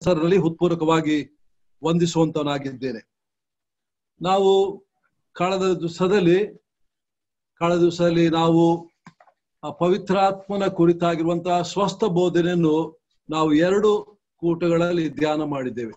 ಹೆಸರಿನಲ್ಲಿ ಹೃತ್ಪೂರ್ವಕವಾಗಿ ವಂದಿಸುವಂತವನಾಗಿದ್ದೇನೆ ನಾವು ಕಳೆದ ದಿವಸದಲ್ಲಿ ಕಳೆದ ದಿವಸದಲ್ಲಿ ನಾವು ಆ ಪವಿತ್ರಾತ್ಮನ ಕುರಿತಾಗಿರುವಂತಹ ಸ್ವಸ್ಥ ಬೋಧನೆಯನ್ನು ನಾವು ಎರಡು ಕೂಟಗಳಲ್ಲಿ ಧ್ಯಾನ ಮಾಡಿದ್ದೇವೆ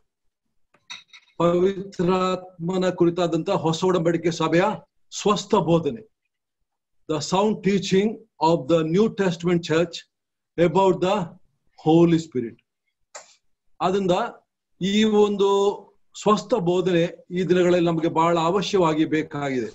ಪವಿತ್ರಾತ್ಮನ ಕುರಿತಾದಂತಹ ಹೊಸ ಒಡಂಬಡಿಕೆ ಸಭೆಯ ಸ್ವಸ್ಥ ಬೋಧನೆ the sound teaching of the New Testament church about the Holy Spirit ಆದ್ರಿಂದ ಈ ಒಂದು ಸ್ವಸ್ಥ ಬೋಧನೆ ಈ ದಿನಗಳಲ್ಲಿ ನಮಗೆ ಬಹಳ ಅವಶ್ಯವಾಗಿ ಬೇಕಾಗಿದೆ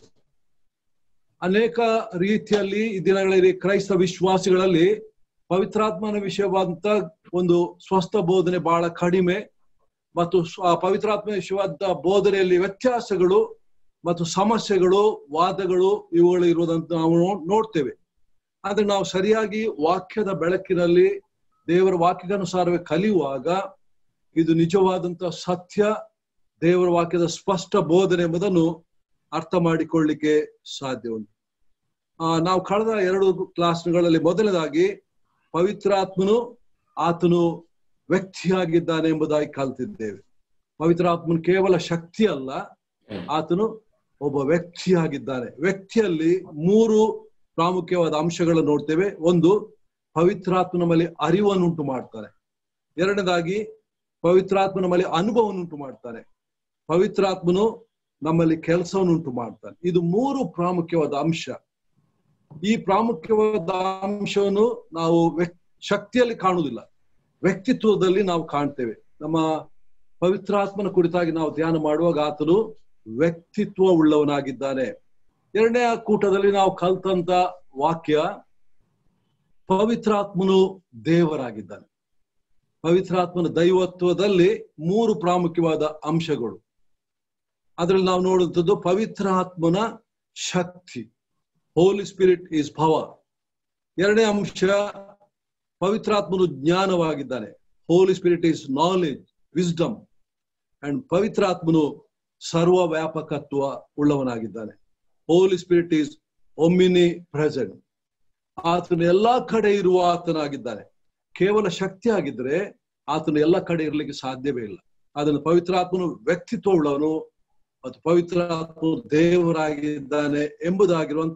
ಅನೇಕ ರೀತಿಯಲ್ಲಿ ಈ ದಿನಗಳಲ್ಲಿ ಕ್ರೈಸ್ತ ವಿಶ್ವಾಸಿಗಳಲ್ಲಿ ಪವಿತ್ರಾತ್ಮನ ವಿಷಯವಾದಂತ ಒಂದು ಸ್ವಸ್ಥ ಬೋಧನೆ ಬಹಳ ಕಡಿಮೆ ಮತ್ತು ಸ್ವ- ಪವಿತ್ರಾತ್ಮ ವಿಷಯವಾದ ಬೋಧನೆಯಲ್ಲಿ ವ್ಯತ್ಯಾಸಗಳು ಮತ್ತು ಸಮಸ್ಯೆಗಳು ವಾದಗಳು ಇವುಗಳು ಇರುವುದಂತ ನಾವು ನೋ- ನೋಡ್ತೇವೆ ಆದ್ರೆ ನಾವು ಸರಿಯಾಗಿ ವಾಕ್ಯದ ಬೆಳಕಿನಲ್ಲಿ ದೇವರ ವಾಕ್ಯಕ್ಕನುಸಾರವೇ ಕಲಿಯುವಾಗ ಇದು ನಿಜವಾದಂತ ಸತ್ಯ ದೇವರ ವಾಕ್ಯದ ಸ್ಪಷ್ಟ ಬೋಧನೆ ಎಂಬುದನ್ನು ಅರ್ಥ ಮಾಡಿಕೊಳ್ಳಿಕ್ಕೆ ಸಾಧ್ಯ ಉಂಟು ಆ, ನಾವು ಕಳೆದ ಎರಡು ಕ್ಲಾಸ್ಗಳಲ್ಲಿ ಮೊದಲನೇದಾಗಿ ಪವಿತ್ರಾತ್ಮನು ಆತನು ವ್ಯಕ್ತಿಯಾಗಿದ್ದಾನೆ ಎಂಬುದಾಗಿ ಕಲ್ತಿದ್ದೇವೆ ಪವಿತ್ರಾತ್ಮನು ಕೇವಲ ಶಕ್ತಿ ಅಲ್ಲ ಆತನು ಒಬ್ಬ ವ್ಯಕ್ತಿಯಾಗಿದ್ದಾನೆ ವ್ಯಕ್ತಿಯಲ್ಲಿ ಮೂರು ಪ್ರಾಮುಖ್ಯವಾದ ಅಂಶಗಳನ್ನು ನೋಡ್ತೇವೆ ಒಂದು ಪವಿತ್ರಾತ್ಮನ ಮೇಲೆ ಅರಿವನ್ನುಂಟು ಮಾಡ್ತಾನೆ ಎರಡನೇದಾಗಿ ಪವಿತ್ರಾತ್ಮನ ಮೇಲೆ ಅನುಭವವನ್ನುಂಟು ಮಾಡ್ತಾನೆ ಪವಿತ್ರಾತ್ಮನು ನಮ್ಮಲ್ಲಿ ಕೆಲಸವನ್ನುಂಟು ಮಾಡ್ತಾನೆ ಇದು ಮೂರು ಪ್ರಾಮುಖ್ಯವಾದ ಅಂಶ ಈ ಪ್ರಾಮುಖ್ಯವಾದ ಅಂಶವನ್ನು ನಾವು ವ್ಯಕ್- ಶಕ್ತಿಯಲ್ಲಿ ಕಾಣುವುದಿಲ್ಲ ವ್ಯಕ್ತಿತ್ವದಲ್ಲಿ ನಾವು ಕಾಣ್ತೇವೆ ನಮ್ಮ ಪವಿತ್ರಾತ್ಮನ ಕುರಿತಾಗಿ ನಾವು ಧ್ಯಾನ ಮಾಡುವಾಗ ಆತನು ವ್ಯಕ್ತಿತ್ವ ಉಳ್ಳವನಾಗಿದ್ದಾನೆ ಎರಡನೇ ಕೂಟದಲ್ಲಿ ನಾವು ಕಲ್ತಂತ ವಾಕ್ಯ ಪವಿತ್ರಾತ್ಮನು ದೇವರಾಗಿದ್ದಾನೆ ಪವಿತ್ರಾತ್ಮನ ದೈವತ್ವದಲ್ಲಿ ಮೂರು ಪ್ರಾಮುಖ್ಯವಾದ ಅಂಶಗಳು ಅದರಲ್ಲಿ ನಾವು ನೋಡುವಂಥದ್ದು ಪವಿತ್ರಾತ್ಮನ ಶಕ್ತಿ ಹೋಲಿ ಸ್ಪಿರಿಟ್ ಈಸ್ ಪವರ್ ಎರಡನೇ ಅಂಶ ಪವಿತ್ರಾತ್ಮನು ಜ್ಞಾನವಾಗಿದ್ದಾನೆ Holy Spirit is knowledge wisdom and ಪವಿತ್ರಾತ್ಮನು ಸರ್ವ ವ್ಯಾಪಕತ್ವ ಉಳ್ಳವನಾಗಿದ್ದಾನೆ Holy Spirit is omnipresent ಆತನು ಎಲ್ಲಾ ಕಡೆ ಇರುವ ಆತನಾಗಿದ್ದಾನೆ ಕೇವಲ ಶಕ್ತಿ ಆಗಿದ್ರೆ ಆತನು ಎಲ್ಲ ಕಡೆ ಇರಲಿಕ್ಕೆ ಸಾಧ್ಯವೇ ಇಲ್ಲ ಅದನ್ನು ಪವಿತ್ರಾತ್ಮನು ವ್ಯಕ್ತಿತ್ವ ಉಳ್ಳವನು ಮತ್ತು ಪವಿತ್ರಾತ್ಮ ದೇವರಾಗಿದ್ದಾನೆ ಎಂಬುದಾಗಿರುವಂತ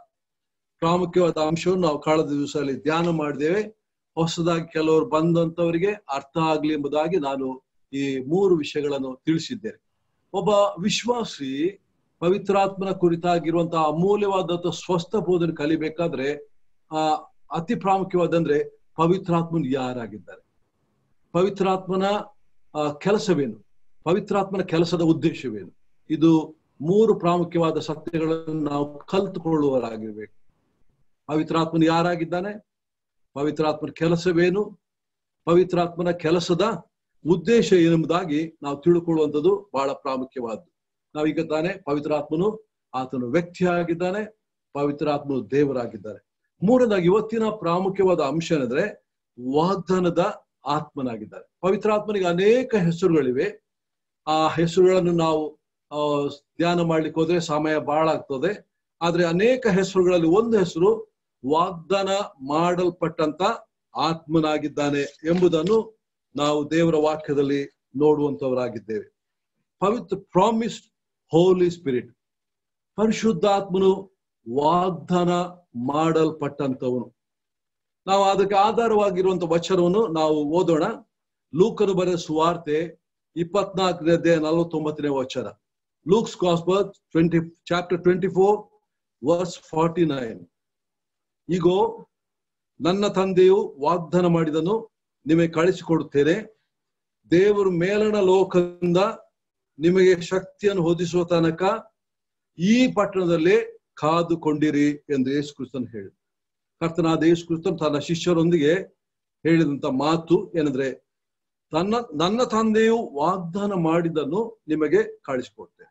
ಪ್ರಾಮುಖ್ಯವಾದ ಅಂಶವನ್ನು ನಾವು ಕಳೆದ ದಿವಸದಲ್ಲಿ ಧ್ಯಾನ ಮಾಡಿದ್ದೇವೆ ಹೊಸದಾಗಿ ಕೆಲವರು ಬಂದಂತವರಿಗೆ ಅರ್ಥ ಆಗ್ಲಿ ಎಂಬುದಾಗಿ ನಾನು ಈ ಮೂರು ವಿಷಯಗಳನ್ನು ತಿಳಿಸಿದ್ದೇನೆ ಒಬ್ಬ ವಿಶ್ವಾಸಿ ಪವಿತ್ರಾತ್ಮನ ಕುರಿತಾಗಿರುವಂತಹ ಅಮೂಲ್ಯವಾದಂತಹ ಸ್ವಸ್ಥ ಬೋಧನೆ ಕಲಿಬೇಕಾದ್ರೆ ಆ ಅತಿ ಪ್ರಾಮುಖ್ಯವಾದಂದ್ರೆ ಪವಿತ್ರಾತ್ಮನ್ ಯಾರಾಗಿದ್ದಾರೆ ಪವಿತ್ರಾತ್ಮನ ಆ, ಕೆಲಸವೇನು ಪವಿತ್ರಾತ್ಮನ ಕೆಲಸದ ಉದ್ದೇಶವೇನು ಇದು ಮೂರು ಪ್ರಾಮುಖ್ಯವಾದ ಸತ್ಯಗಳನ್ನು ನಾವು ಕಲ್ತುಕೊಳ್ಳುವರಾಗಿರ್ಬೇಕು ಪವಿತ್ರಾತ್ಮನ ಯಾರಾಗಿದ್ದಾನೆ ಪವಿತ್ರಾತ್ಮನ ಕೆಲಸವೇನು ಪವಿತ್ರಾತ್ಮನ ಕೆಲಸದ ಉದ್ದೇಶ ಏನೆಂಬುದಾಗಿ ನಾವು ತಿಳ್ಕೊಳ್ಳುವಂಥದ್ದು ಬಹಳ ಪ್ರಾಮುಖ್ಯವಾದ್ದು ನಾವೀಗ ತಾನೆ ಪವಿತ್ರಾತ್ಮನು ಆತನು ವ್ಯಕ್ತಿಯಾಗಿದ್ದಾನೆ ಪವಿತ್ರಾತ್ಮನು ದೇವರಾಗಿದ್ದಾನೆ ಮೂರನೇದಾಗಿ ಇವತ್ತಿನ ಪ್ರಾಮುಖ್ಯವಾದ ಅಂಶ ಏನಂದ್ರೆ ವಾಗ್ದಾನದ ಆತ್ಮನಾಗಿದ್ದಾರೆ ಪವಿತ್ರಾತ್ಮನಿಗೆ ಅನೇಕ ಹೆಸರುಗಳಿವೆ ಆ ಹೆಸರುಗಳನ್ನು ನಾವು ಆ, ಧ್ಯಾನ ಮಾಡ್ಲಿಕ್ಕೆ ಹೋದ್ರೆ ಸಮಯ ಬಹಳ ಆಗ್ತದೆ ಆದ್ರೆ ಅನೇಕ ಹೆಸರುಗಳಲ್ಲಿ ಒಂದು ಹೆಸರು ವಾಗ್ದಾನ ಮಾಡಲ್ಪಟ್ಟಂತ ಆತ್ಮನಾಗಿದ್ದಾನೆ ಎಂಬುದನ್ನು ನಾವು ದೇವರ ವಾಕ್ಯದಲ್ಲಿ ನೋಡುವಂತವರಾಗಿದ್ದೇವೆ ಪವಿತ್ರ ಪ್ರಾಮಿಸ್ಡ್ ಹೋಲಿ ಸ್ಪಿರಿಟ್ ಪರಿಶುದ್ಧಾತ್ಮನು ವಾಗ್ದಾನ ಮಾಡಲ್ಪಟ್ಟಂತವನು ನಾವು ಅದಕ್ಕೆ ಆಧಾರವಾಗಿರುವಂತ ವಚನವನ್ನು ನಾವು ಓದೋಣ ಲೂಕನು ಬರೆದ ಸುವಾರ್ತೆ ಇಪ್ಪತ್ನಾಲ್ಕನೇ ಅಧ್ಯಾಯ ನಲವತ್ತೊಂಬತ್ತನೇ ವಚನ Luke's gospel twenty chapter twenty four verse forty nine ಈಗೋ ನನ್ನ ತಂದೆಯು ವಾಗ್ದಾನ ಮಾಡಿದನು ನಿಮಗೆ ಕಳಿಸಿಕೊಡುತ್ತೇನೆ ದೇವರು ಮೇಲಣ ಲೋಕದಿಂದ ನಿಮಗೆ ಶಕ್ತಿಯನ್ನು ಹೊದಿಸುವ ತನಕ ಈ ಪಟ್ಟಣದಲ್ಲಿ ಕಾದುಕೊಂಡಿರಿ ಎಂದು ಯೇಸು ಕ್ರಿಸ್ತನ್ ಹೇಳಿದ ಕರ್ತನಾದ ಯೇಸು ಕ್ರಿಸ್ತನ್ ತನ್ನ ಶಿಷ್ಯರೊಂದಿಗೆ ಹೇಳಿದಂತ ಮಾತು ಏನಂದ್ರೆ ತನ್ನ ನನ್ನ ತಂದೆಯು ವಾಗ್ದಾನ ಮಾಡಿದ್ದನ್ನು ನಿಮಗೆ ಕಳಿಸಿಕೊಡ್ತೇನೆ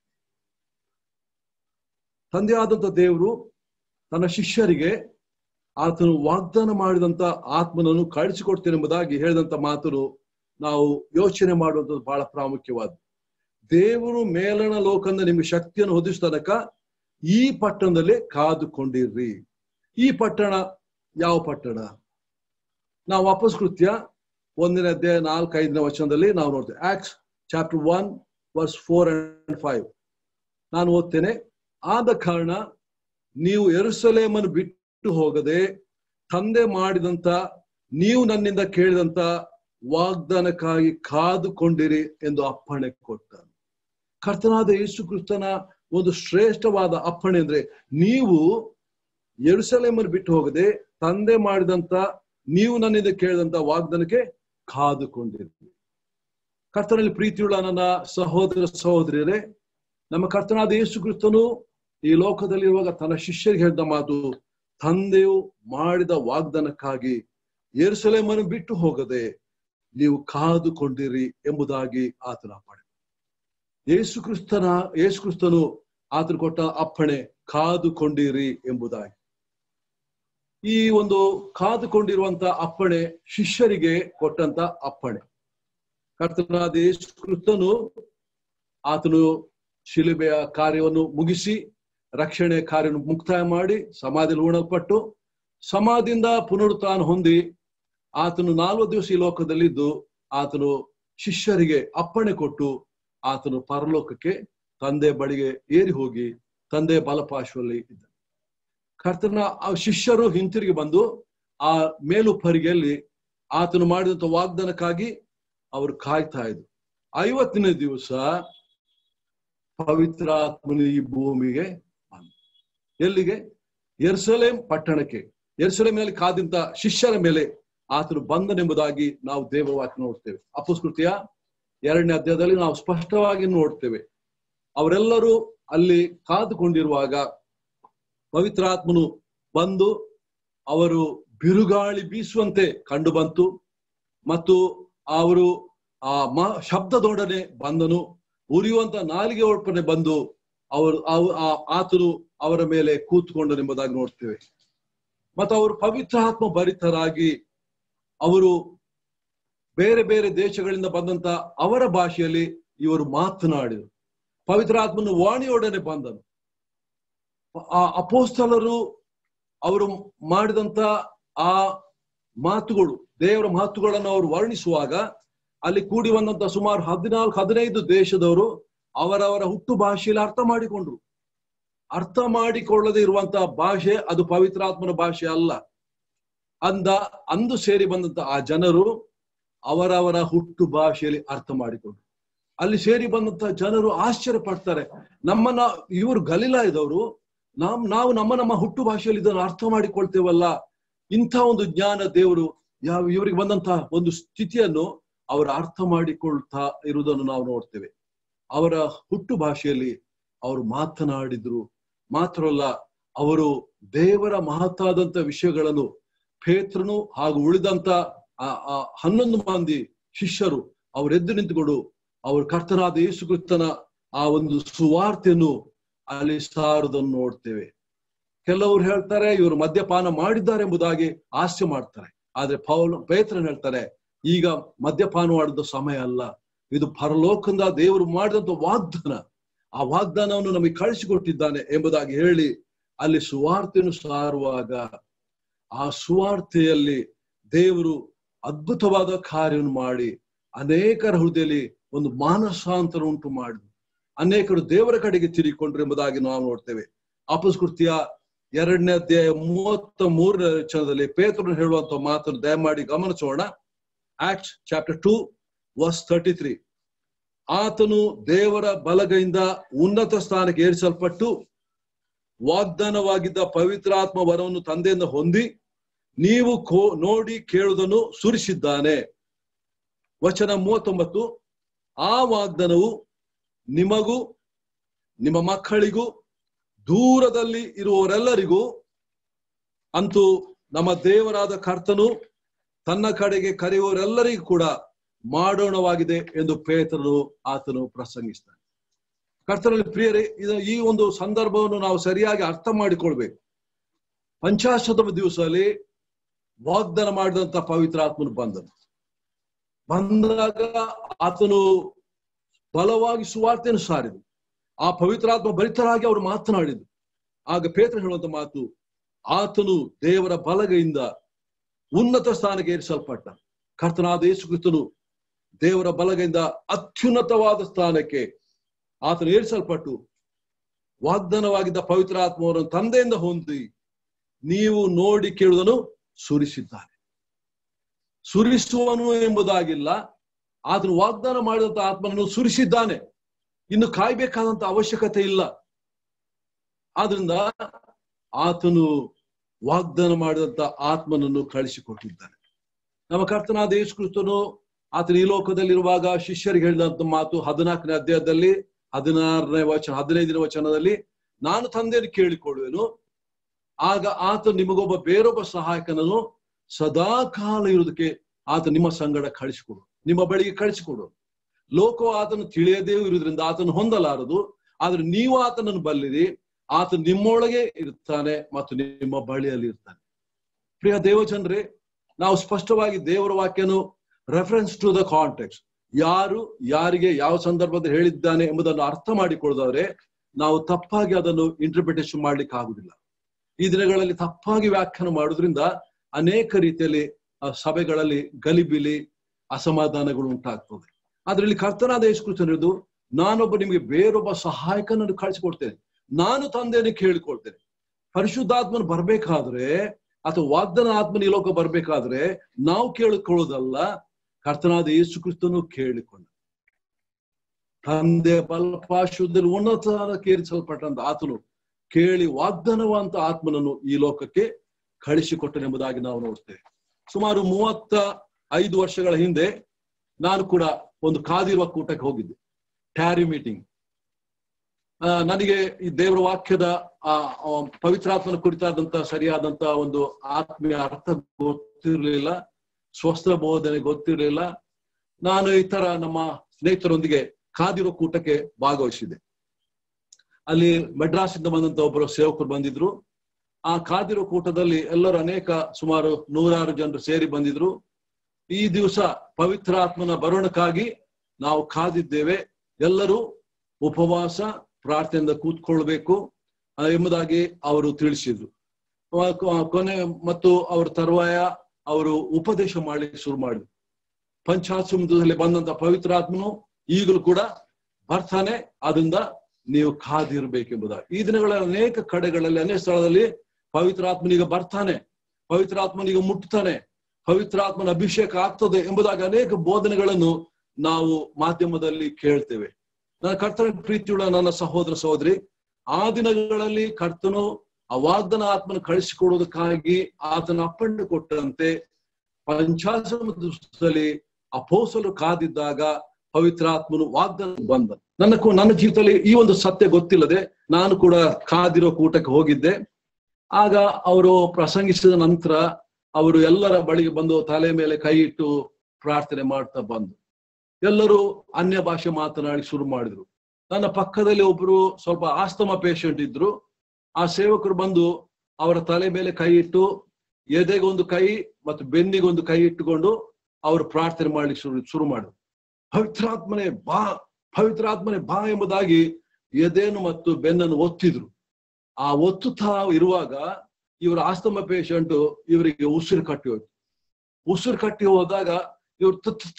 ತಂದೆಯಾದಂತ ದೇವರು ತನ್ನ ಶಿಷ್ಯರಿಗೆ ಆತನು ವಾಗ್ದಾನ ಮಾಡಿದಂತ ಆತ್ಮನನ್ನು ಕಳಿಸಿಕೊಡ್ತೇನೆ ಎಂಬುದಾಗಿ ಹೇಳಿದಂತ ಮಾತನ್ನು ನಾವು ಯೋಚನೆ ಮಾಡುವಂಥದ್ದು ಬಹಳ ಪ್ರಾಮುಖ್ಯವಾದ ದೇವರು ಮೇಲಣ ಲೋಕದಿಂದ ನಿಮಗೆ ಶಕ್ತಿಯನ್ನು ಹೊದಿಸಿದ ತನಕ ಈ ಪಟ್ಟಣದಲ್ಲಿ ಕಾದುಕೊಂಡಿರ್ರಿ ಈ ಪಟ್ಟಣ ಯಾವ ಪಟ್ಟಣ ನಾವು ವಾಪಸ್ ಕೃತ್ಯ ಒಂದನೇ ಅಧ್ಯಾಯ ನಾಲ್ಕೈದನೇ ವಚನದಲ್ಲಿ ನಾವು ನೋಡ್ತೇವೆ Acts chapter one verse four and five ನಾನು ಓದ್ತೇನೆ ಆದ ಕಾರಣ ನೀವು ಎರುಸಲೇಮನ್ನು ಬಿಟ್ಟು ಹೋಗದೆ ತಂದೆ ಮಾಡಿದಂತ ನೀವು ನನ್ನಿಂದ ಕೇಳಿದಂತ ವಾಗ್ದಾನಕ್ಕಾಗಿ ಕಾದುಕೊಂಡಿರಿ ಎಂದು ಅಪ್ಪಣೆ ಕೊಟ್ಟನು ಕರ್ತನಾದ ಯೇಸು ಕ್ರಿಸ್ತನ ಒಂದು ಶ್ರೇಷ್ಠವಾದ ಅಪ್ಪಣೆ ಅಂದ್ರೆ ನೀವು ಎರುಸಲೇಮನ್ನು ಬಿಟ್ಟು ಹೋಗದೆ ತಂದೆ ಮಾಡಿದಂತ ನೀವು ನನ್ನಿಂದ ಕೇಳಿದಂತ ವಾಗ್ದಾನಕ್ಕೆ ಕಾದುಕೊಂಡಿರಿ ಕರ್ತನಲ್ಲಿ ಪ್ರೀತಿಯುಳ್ಳ ನನ್ನ ಸಹೋದರ ಸಹೋದರಿಯರೇ ನಮ್ಮ ಕರ್ತನಾದ ಯೇಸು ಕ್ರಿಸ್ತನು ಈ ಲೋಕದಲ್ಲಿರುವಾಗ ತನ್ನ ಶಿಷ್ಯರಿಗೆ ಹೇಳಿದ ಮಾತು ತಂದೆಯು ಮಾಡಿದ ವಾಗ್ದಾನಕ್ಕಾಗಿ ಏರುಸಲೇಮನ್ನು ಬಿಟ್ಟು ಹೋಗದೆ ನೀವು ಕಾದುಕೊಂಡಿರಿ ಎಂಬುದಾಗಿ ಆತನ ಅಪ್ಪಣೆ ಯೇಸು ಕ್ರಿಸ್ತನ ಯೇಸು ಕ್ರಿಸ್ತನು ಆತನು ಕೊಟ್ಟ ಅಪ್ಪಣೆ ಕಾದುಕೊಂಡಿರಿ ಎಂಬುದಾಗಿ ಈ ಒಂದು ಕಾದುಕೊಂಡಿರುವಂತ ಅಪ್ಪಣೆ ಶಿಷ್ಯರಿಗೆ ಕೊಟ್ಟಂತ ಅಪ್ಪಣೆ ಕರ್ತನಾದ ಯೇಸು ಕ್ರಿಸ್ತನು ಆತನು ಶಿಲುಬೆಯ ಕಾರ್ಯವನ್ನು ಮುಗಿಸಿ ರಕ್ಷಣೆ ಕಾರ್ಯವನ್ನು ಮುಕ್ತಾಯ ಮಾಡಿ ಸಮಾಧಿಯಲ್ಲಿ ಉಣಲ್ಪಟ್ಟು ಸಮಾಧಿಯಿಂದ ಪುನರುತ್ಥಾನ ಹೊಂದಿ ಆತನು ನಾಲ್ಕು ದಿವಸ ಈ ಲೋಕದಲ್ಲಿದ್ದು ಆತನು ಶಿಷ್ಯರಿಗೆ ಅಪ್ಪಣೆ ಕೊಟ್ಟು ಆತನು ಪರಲೋಕಕ್ಕೆ ತಂದೆ ಬಳಿಗೆ ಏರಿ ಹೋಗಿ ತಂದೆ ಬಲಪಾಶದಲ್ಲಿ ಇದ್ದ ಕರ್ತನ ಆ ಶಿಷ್ಯರು ಹಿಂತಿರುಗಿ ಬಂದು ಆ ಮೇಲುಪ್ಪರಿಗೆಯಲ್ಲಿ ಆತನು ಮಾಡಿದಂತ ವಾಗ್ದಾನಕ್ಕಾಗಿ ಅವರು ಕಾಯ್ತಾ ಇದ್ರು ಐವತ್ತನೇ ದಿವಸ ಪವಿತ್ರಾತ್ಮನು ಈ ಭೂಮಿಗೆ ಬಂದ ಎಲ್ಲಿಗೆ ಎರ್ಸಲೇಂ ಪಟ್ಟಣಕ್ಕೆ ಎರ್ಸಲೇಮಿನಲ್ಲಿ ಕಾದಂತ ಶಿಷ್ಯರ ಮೇಲೆ ಆತನು ಬಂದನೆಂಬುದಾಗಿ ನಾವು ದೇವವಾಕ್ಯ ನೋಡ್ತೇವೆ ಅಪಸ್ಕೃತಿಯ ಎರಡನೇ ಅಧ್ಯಾಯದಲ್ಲಿ ನಾವು ಸ್ಪಷ್ಟವಾಗಿ ನೋಡ್ತೇವೆ ಅವರೆಲ್ಲರೂ ಅಲ್ಲಿ ಕಾದುಕೊಂಡಿರುವಾಗ ಪವಿತ್ರಾತ್ಮನು ಬಂದು ಅವರು ಬಿರುಗಾಳಿ ಬೀಸುವಂತೆ ಕಂಡು ಬಂತು ಮತ್ತು ಅವರು ಆ ಮ ಶಬ್ದದೊಡನೆ ಬಂದನು ಉರಿಯುವಂತ ನಾಲಿಗೆ ಒಳಪನೆ ಬಂದು ಅವರು ಆ ಆತನು ಅವರ ಮೇಲೆ ಕೂತ್ಕೊಂಡನೆಂಬುದಾಗಿ ನೋಡ್ತೇವೆ ಮತ್ತು ಅವರು ಪವಿತ್ರ ಆತ್ಮ ಭರಿತರಾಗಿ ಅವರು ಬೇರೆ ಬೇರೆ ದೇಶಗಳಿಂದ ಬಂದಂತ ಅವರ ಭಾಷೆಯಲ್ಲಿ ಇವರು ಮಾತನಾಡಿದರು ಪವಿತ್ರಾತ್ಮನು ವಾಣಿಯೊಡನೆ ಬಂದನು ಆ ಅಪೋಸ್ತಲರು ಅವರು ಮಾಡಿದಂತ ಆ ಮಾತುಗಳು ದೇವರ ಮಾತುಗಳನ್ನು ಅವರು ವರ್ಣಿಸುವಾಗ ಅಲ್ಲಿ ಕೂಡಿ ಬಂದಂತ ಸುಮಾರು ಹದಿನಾಲ್ಕು ಹದಿನೈದು ದೇಶದವರು ಅವರವರ ಹುಟ್ಟು ಭಾಷೆಯಲ್ಲಿ ಅರ್ಥ ಮಾಡಿಕೊಂಡ್ರು ಅರ್ಥ ಮಾಡಿಕೊಳ್ಳದೆ ಇರುವಂತಹ ಭಾಷೆ ಅದು ಪವಿತ್ರಾತ್ಮನ ಭಾಷೆ ಅಲ್ಲ ಅಂದ ಅಂದು ಸೇರಿ ಬಂದಂತ ಆ ಜನರು ಅವರವರ ಹುಟ್ಟು ಭಾಷೆಯಲ್ಲಿ ಅರ್ಥ ಮಾಡಿಕೊಂಡ್ರು ಅಲ್ಲಿ ಸೇರಿ ಬಂದಂತ ಜನರು ಆಶ್ಚರ್ಯ ಪಡ್ತಾರೆ ನಮ್ಮನ್ನ ಇವರು ಗಲೀಲಾಯದವರು ನಾವ್ ನಾವು ನಮ್ಮ ನಮ್ಮ ಹುಟ್ಟು ಭಾಷೆಯಲ್ಲಿ ಇದನ್ನು ಅರ್ಥ ಮಾಡಿಕೊಳ್ತೇವಲ್ಲ ಇಂಥ ಒಂದು ಜ್ಞಾನ ದೇವರು ಯಾವ ಇವರಿಗೆ ಬಂದಂತ ಒಂದು ಸ್ಥಿತಿಯನ್ನು ಅವರು ಅರ್ಥ ಮಾಡಿಕೊಳ್ತಾ ಇರುವುದನ್ನು ನಾವು ನೋಡ್ತೇವೆ ಅವರ ಹುಟ್ಟು ಭಾಷೆಯಲ್ಲಿ ಅವರು ಮಾತನಾಡಿದ್ರು ಮಾತ್ರವಲ್ಲ ಅವರು ದೇವರ ಮಹತ್ತಾದಂತ ವಿಷಯಗಳನ್ನು ಪೇತ್ರನು ಹಾಗೂ ಉಳಿದಂತ ಹನ್ನೊಂದು ಮಂದಿ ಶಿಷ್ಯರು ಅವರೆದ್ದು ನಿಂತುಕೊಂಡು ಅವರು ಕರ್ತನಾದ ಯೇಸು ಕ್ರಿಸ್ತನ ಆ ಒಂದು ಸುವಾರ್ತೆಯನ್ನು ಅಲ್ಲಿ ಸಾರುವುದನ್ನು ನೋಡ್ತೇವೆ ಕೆಲವರು ಹೇಳ್ತಾರೆ ಇವರು ಮದ್ಯಪಾನ ಮಾಡಿದ್ದಾರೆ ಎಂಬುದಾಗಿ ಹಾಸ್ಯ ಮಾಡ್ತಾರೆ ಆದ್ರೆ ಪೌಲ್ ಪೇತ್ರನ್ ಹೇಳ್ತಾರೆ ಈಗ ಮದ್ಯಪಾನ ಮಾಡಿದ ಸಮಯ ಅಲ್ಲ ಇದು ಪರಲೋಕದಿಂದ ದೇವರು ಮಾಡಿದಂತ ವಾಗ್ದಾನ ಆ ವಾಗ್ದಾನವನ್ನು ನಮಗೆ ಕಳಿಸಿಕೊಟ್ಟಿದ್ದಾನೆ ಎಂಬುದಾಗಿ ಹೇಳಿ ಅಲ್ಲಿ ಸುವಾರ್ತೆಯನ್ನು ಸಾರುವಾಗ ಆ ಸುವಾರ್ತೆಯಲ್ಲಿ ದೇವರು ಅದ್ಭುತವಾದ ಕಾರ್ಯವನ್ನು ಮಾಡಿ ಅನೇಕರ ಹೃದಯದಲ್ಲಿ ಒಂದು ಮಾನಸಾಂತರ ಉಂಟು ಮಾಡಿದ್ರು ಅನೇಕರು ದೇವರ ಕಡೆಗೆ ತಿರುಗಿಕೊಂಡ್ರು ಎಂಬುದಾಗಿ ನಾವು ನೋಡ್ತೇವೆ ಅಪಸ್ಕೃತಿಯ ಎರಡನೇ ಅಧ್ಯಾಯ ಮೂವತ್ತ ಮೂರನೇ ವಚನದಲ್ಲಿ ಪೇತ್ರನು ಹೇಳುವಂತ ಮಾತನ್ನು ದಯಮಾಡಿ ಗಮನಿಸೋಣ act chapter two verse thirty three ಆತನು ದೇವರ ಬಲಗೈಯಿಂದ ಉನ್ನತ ಸ್ಥಾನಕ್ಕೆ ಏರಿಸಲ್ಪಟ್ಟು ವಾಗ್ದಾನವಾಗಿದ್ದ ಪವಿತ್ರಾತ್ಮ ವರವನ್ನು ತಂದೆಯಿಂದ ಹೊಂದಿ ನೀವು ಕೋ ನೋಡಿ ಕೇಳುವುದನ್ನು ಸುರಿಸಿದ್ದಾನೆ ವಚನ ಮೂವತ್ತೊಂಬತ್ತು ಆ ವಾಗ್ದಾನವು ನಿಮಗೂ ನಿಮ್ಮ ಮಕ್ಕಳಿಗೂ ದೂರದಲ್ಲಿ ಇರುವವರೆಲ್ಲರಿಗೂ ಅಂತೂ ನಮ್ಮ ದೇವರಾದ ಕರ್ತನು ತನ್ನ ಕಡೆಗೆ ಕರೆಯುವವರೆಲ್ಲರಿಗೂ ಕೂಡ ಮಾಡೋಣವಾಗಿದೆ ಎಂದು ಪೇತ್ರನು ಆತನು ಪ್ರಸಂಗಿಸ್ತಾನೆ ಕರ್ತನಲ್ಲಿ ಪ್ರಿಯರೇ ಇದು ಈ ಒಂದು ಸಂದರ್ಭವನ್ನು ನಾವು ಸರಿಯಾಗಿ ಅರ್ಥ ಮಾಡಿಕೊಳ್ಬೇಕು ಪಂಚಾಶತಮ ದಿವಸದಲ್ಲಿ ವಾಗ್ದಾನ ಮಾಡಿದಂತ ಪವಿತ್ರ ಆತ್ಮನು ಬಂದನು ಬಂದಾಗ ಆತನು ಬಲವಾಗಿ ಸುವಾರ್ತೆಯನ್ನು ಸಾರಿದು ಆ ಪವಿತ್ರಾತ್ಮ ಭರಿತರಾಗಿ ಅವರು ಮಾತನಾಡಿದ್ರು ಆಗ ಪೇತ್ರ ಹೇಳುವಂತ ಮಾತು ಆತನು ದೇವರ ಬಲಗೈಯಿಂದ ಉನ್ನತ ಸ್ಥಾನಕ್ಕೆ ಏರಿಸಲ್ಪಟ್ಟ ಕರ್ತನಾದ ಯೇಸು ಕ್ರಿಸ್ತನು ದೇವರ ಬಲಗೈಯಿಂದ ಅತ್ಯುನ್ನತವಾದ ಸ್ಥಾನಕ್ಕೆ ಆತನು ಏರಿಸಲ್ಪಟ್ಟು ವಾಗ್ದಾನವಾಗಿದ್ದ ಪವಿತ್ರ ಆತ್ಮವರನ್ನು ತಂದೆಯಿಂದ ಹೊಂದಿ ನೀವು ನೋಡಿ ಕೇಳುವುದನ್ನು ಸುರಿಸಿದ್ದಾನೆ ಸುರಿಸುವನು ಎಂಬುದಾಗಿಲ್ಲ ಆತನು ವಾಗ್ದಾನ ಮಾಡಿದಂತ ಆತ್ಮನನ್ನು ಸುರಿಸಿದ್ದಾನೆ ಇನ್ನು ಕಾಯ್ಬೇಕಾದಂತ ಅವಶ್ಯಕತೆ ಇಲ್ಲ ಆದ್ರಿಂದ ಆತನು ವಾಗ್ದಾನ ಮಾಡಿದಂತ ಆತ್ಮನನ್ನು ಕಳಿಸಿಕೊಟ್ಟಿದ್ದಾನೆ ನಮ್ಮ ಕರ್ತನಾದ ಯೇಸು ಕ್ರಿಸ್ತನು ಆತನ ಈ ಲೋಕದಲ್ಲಿರುವಾಗ ಶಿಷ್ಯರಿಗೆ ಹೇಳಿದಂತ ಮಾತು ಹದಿನಾಲ್ಕನೇ ಅಧ್ಯಾಯದಲ್ಲಿ ಹದಿನಾರನೇ ವಚನ ಹದಿನೈದನೇ ವಚನದಲ್ಲಿ ನಾನು ತಂದೆಯನ್ನು ಕೇಳಿಕೊಳ್ಳುವೆನು ಆಗ ಆತ ನಿಮಗೊಬ್ಬ ಬೇರೊಬ್ಬ ಸಹಾಯಕನನ್ನು ಸದಾ ಕಾಲ ಇರುವುದಕ್ಕೆ ಆತ ನಿಮ್ಮ ಸಂಗಡ ಕಳಿಸಿಕೊಡು ನಿಮ್ಮ ಬಳಿಗೆ ಕಳಿಸಿಕೊಡು ಲೋಕವು ಆತನು ತಿಳಿಯದೇ ಇರುವುದರಿಂದ ಆತನು ಹೊಂದಲಾರದು ಆದ್ರೆ ನೀವು ಆತನನ್ನು ಬಲ್ಲಿರಿ ಆತ ನಿಮ್ಮೊಳಗೆ ಇರ್ತಾನೆ ಮತ್ತು ನಿಮ್ಮ ಬಳಿಯಲ್ಲಿ ಇರ್ತಾನೆ ಪ್ರಿಯ ದೇವಜನರೇ ನಾವು ಸ್ಪಷ್ಟವಾಗಿ ದೇವರ ವಾಕ್ಯನು ರೆಫರೆನ್ಸ್ ಟು ದ ಕಾಂಟೆಕ್ಸ್ ಯಾರು ಯಾರಿಗೆ ಯಾವ ಸಂದರ್ಭದಲ್ಲಿ ಹೇಳಿದ್ದಾನೆ ಎಂಬುದನ್ನು ಅರ್ಥ ಮಾಡಿಕೊಳ್ಳದವರೆ ನಾವು ತಪ್ಪಾಗಿ ಅದನ್ನು ಇಂಟರ್ಪ್ರಿಟೇಷನ್ ಮಾಡ್ಲಿಕ್ಕೆ ಆಗುದಿಲ್ಲ ಈ ದಿನಗಳಲ್ಲಿ ತಪ್ಪಾಗಿ ವ್ಯಾಖ್ಯಾನ ಮಾಡುವುದರಿಂದ ಅನೇಕ ರೀತಿಯಲ್ಲಿ ಆ ಸಭೆಗಳಲ್ಲಿ ಗಲಿಬಿಲಿ ಅಸಮಾಧಾನಗಳು ಉಂಟಾಗ್ತದೆ ಆದ್ರೆ ಇಲ್ಲಿ ಕರ್ತನಾದ ಯೇಸುಕ್ರಿಸ್ತನಿರುವುದು ನಾನೊಬ್ಬ ನಿಮಗೆ ಬೇರೊಬ್ಬ ಸಹಾಯಕನನ್ನು ಕಳಿಸಿಕೊಡ್ತೇನೆ ನಾನು ತಂದೆಯನ್ನು ಕೇಳಿಕೊಳ್ತೇನೆ ಪರಿಶುದ್ಧಾತ್ಮನ ಬರ್ಬೇಕಾದ್ರೆ ಅಥವಾ ವಾಗ್ದಾನ ಆತ್ಮನ ಈ ಲೋಕ ಬರ್ಬೇಕಾದ್ರೆ ನಾವು ಕೇಳಿಕೊಳ್ಳೋದಲ್ಲ ಕರ್ತನಾದ ಯೇಸು ಕ್ರಿಸ್ತನು ಕೇಳಿಕೊಂಡ ತಂದೆ ಬಲ್ಪಾಶುದ್ಧರು ಉನ್ನತ ಕೇರಿಸಲ್ಪಟ್ಟಂತ ಆತನು ಕೇಳಿ ವಾಗ್ದಾನವಂತ ಆತ್ಮನನ್ನು ಈ ಲೋಕಕ್ಕೆ ಕಳಿಸಿಕೊಟ್ಟನೆಂಬುದಾಗಿ ನಾವು ನೋಡ್ತೇವೆ ಸುಮಾರು ಮೂವತ್ತ ಐದು ವರ್ಷಗಳ ಹಿಂದೆ ನಾನು ಕೂಡ ಒಂದು ಕಾದಿರುವ ಕೂಟಕ್ಕೆ ಹೋಗಿದ್ದೆ ಟ್ಯಾರಿ ಮೀಟಿಂಗ್ ನನಗೆ ಈ ದೇವರ ವಾಕ್ಯದ ಆ ಪವಿತ್ರಾತ್ಮನ ಕುರಿತಾದಂತ ಸರಿಯಾದಂತ ಒಂದು ಆತ್ಮೀಯ ಅರ್ಥ ಗೊತ್ತಿರಲಿಲ್ಲ ಸ್ವಸ್ಥ ಬೋಧನೆ ಗೊತ್ತಿರಲಿಲ್ಲ ನಾನು ಈ ತರ ನಮ್ಮ ಸ್ನೇಹಿತರೊಂದಿಗೆ ಕಾದಿರೋ ಕೂಟಕ್ಕೆ ಭಾಗವಹಿಸಿದೆ ಅಲ್ಲಿ ಮೆಡ್ರಾಸಿಂದ ಬಂದಂತ ಒಬ್ಬರು ಸೇವಕರು ಬಂದಿದ್ರು ಆ ಕಾದಿರೋ ಕೂಟದಲ್ಲಿ ಎಲ್ಲರೂ ಅನೇಕ ಸುಮಾರು ನೂರಾರು ಜನರು ಸೇರಿ ಬಂದಿದ್ರು ಈ ದಿವಸ ಪವಿತ್ರಾತ್ಮನ ಬರೋಣಕ್ಕಾಗಿ ನಾವು ಕಾದಿದ್ದೇವೆ ಎಲ್ಲರೂ ಉಪವಾಸ ಪ್ರಾರ್ಥನೆಯಿಂದ ಕೂತ್ಕೊಳ್ಬೇಕು ಎಂಬುದಾಗಿ ಅವರು ತಿಳಿಸಿದ್ರು ಕೊನೆ ಮತ್ತು ಅವರ ತರುವಾಯ ಅವರು ಉಪದೇಶ ಮಾಡಲಿಕ್ಕೆ ಶುರು ಮಾಡಿದ್ರು ಪಂಚಾಸಮುದ್ರದಲ್ಲಿ ಬಂದಂತ ಪವಿತ್ರಾತ್ಮನು ಈಗಲೂ ಕೂಡ ಬರ್ತಾನೆ ಅದರಿಂದ ನೀವು ಕಾದಿರ್ಬೇಕೆಂಬುದಾಗಿ ಈ ದಿನಗಳ ಅನೇಕ ಕಡೆಗಳಲ್ಲಿ ಅನೇಕ ಸ್ಥಳದಲ್ಲಿ ಪವಿತ್ರಾತ್ಮನಿಗೆ ಬರ್ತಾನೆ ಪವಿತ್ರಾತ್ಮನಿಗೆ ಮುಟ್ತಾನೆ ಪವಿತ್ರಾತ್ಮನ ಅಭಿಷೇಕ ಆಗ್ತದೆ ಎಂಬುದಾಗಿ ಅನೇಕ ಬೋಧನೆಗಳನ್ನು ನಾವು ಮಾಧ್ಯಮದಲ್ಲಿ ಕೇಳ್ತೇವೆ ನನ್ನ ಕರ್ತನ ಪ್ರೀತಿಯುಳ್ಳ ನನ್ನ ಸಹೋದರ ಸಹೋದರಿ ಆ ದಿನಗಳಲ್ಲಿ ಕರ್ತನು ಆ ವಾಗ್ದಾನ ಆತ್ಮನ ಕಳಿಸಿಕೊಡುವುದಕ್ಕಾಗಿ ಆತನ ಅಪ್ಪಣ್ಣೆ ಕೊಟ್ಟಂತೆ ಪಂಚಾಸಮದಲ್ಲಿ ಅಪೋಸಲು ಕಾದಿದ್ದಾಗ ಪವಿತ್ರಾತ್ಮನು ವಾಗ್ದಾನ ಬಂದ ನನ್ನ ನನ್ನ ಜೀವಿತದಲ್ಲಿ ಈ ಒಂದು ಸತ್ಯ ಗೊತ್ತಿಲ್ಲದೆ ನಾನು ಕೂಡ ಕಾದಿರೋ ಕೂಟಕ್ಕೆ ಹೋಗಿದ್ದೆ ಆಗ ಅವರು ಪ್ರಸಂಗಿಸಿದ ನಂತರ ಅವರು ಎಲ್ಲರ ಬಳಿಗೆ ಬಂದು ತಲೆ ಮೇಲೆ ಕೈ ಇಟ್ಟು ಪ್ರಾರ್ಥನೆ ಮಾಡ್ತಾ ಬಂದು ಎಲ್ಲರೂ ಅನ್ಯ ಭಾಷೆ ಮಾತನಾಡಿ ಶುರು ಮಾಡಿದ್ರು ನನ್ನ ಪಕ್ಕದಲ್ಲಿ ಒಬ್ರು ಸ್ವಲ್ಪ ಆಸ್ತಮ ಪೇಷಂಟ್ ಇದ್ರು ಆ ಸೇವಕರು ಬಂದು ಅವರ ತಲೆ ಮೇಲೆ ಕೈ ಇಟ್ಟು ಎದೆಗೊಂದು ಕೈ ಮತ್ತು ಬೆನ್ನಿಗೊಂದು ಕೈ ಇಟ್ಟುಕೊಂಡು ಅವರು ಪ್ರಾರ್ಥನೆ ಮಾಡ್ಲಿಕ್ಕೆ ಶುರು ಶುರು ಮಾಡಿದ್ರು ಪವಿತ್ರಾತ್ಮನೆ ಬಾ ಪವಿತ್ರಾತ್ಮನೆ ಬಾ ಎಂಬುದಾಗಿ ಎದೆನು ಮತ್ತು ಬೆನ್ನನ್ನು ಒತ್ತಿದ್ರು ಆ ಒತ್ತುತ್ತಾ ಇರುವಾಗ ಇವರ ಆಸ್ತಮ ಪೇಷಂಟ್ ಇವರಿಗೆ ಉಸಿರು ಕಟ್ಟಿ ಹೋಯ್ತು ಉಸಿರು ಕಟ್ಟಿ ಹೋದಾಗ ಇವ್ರು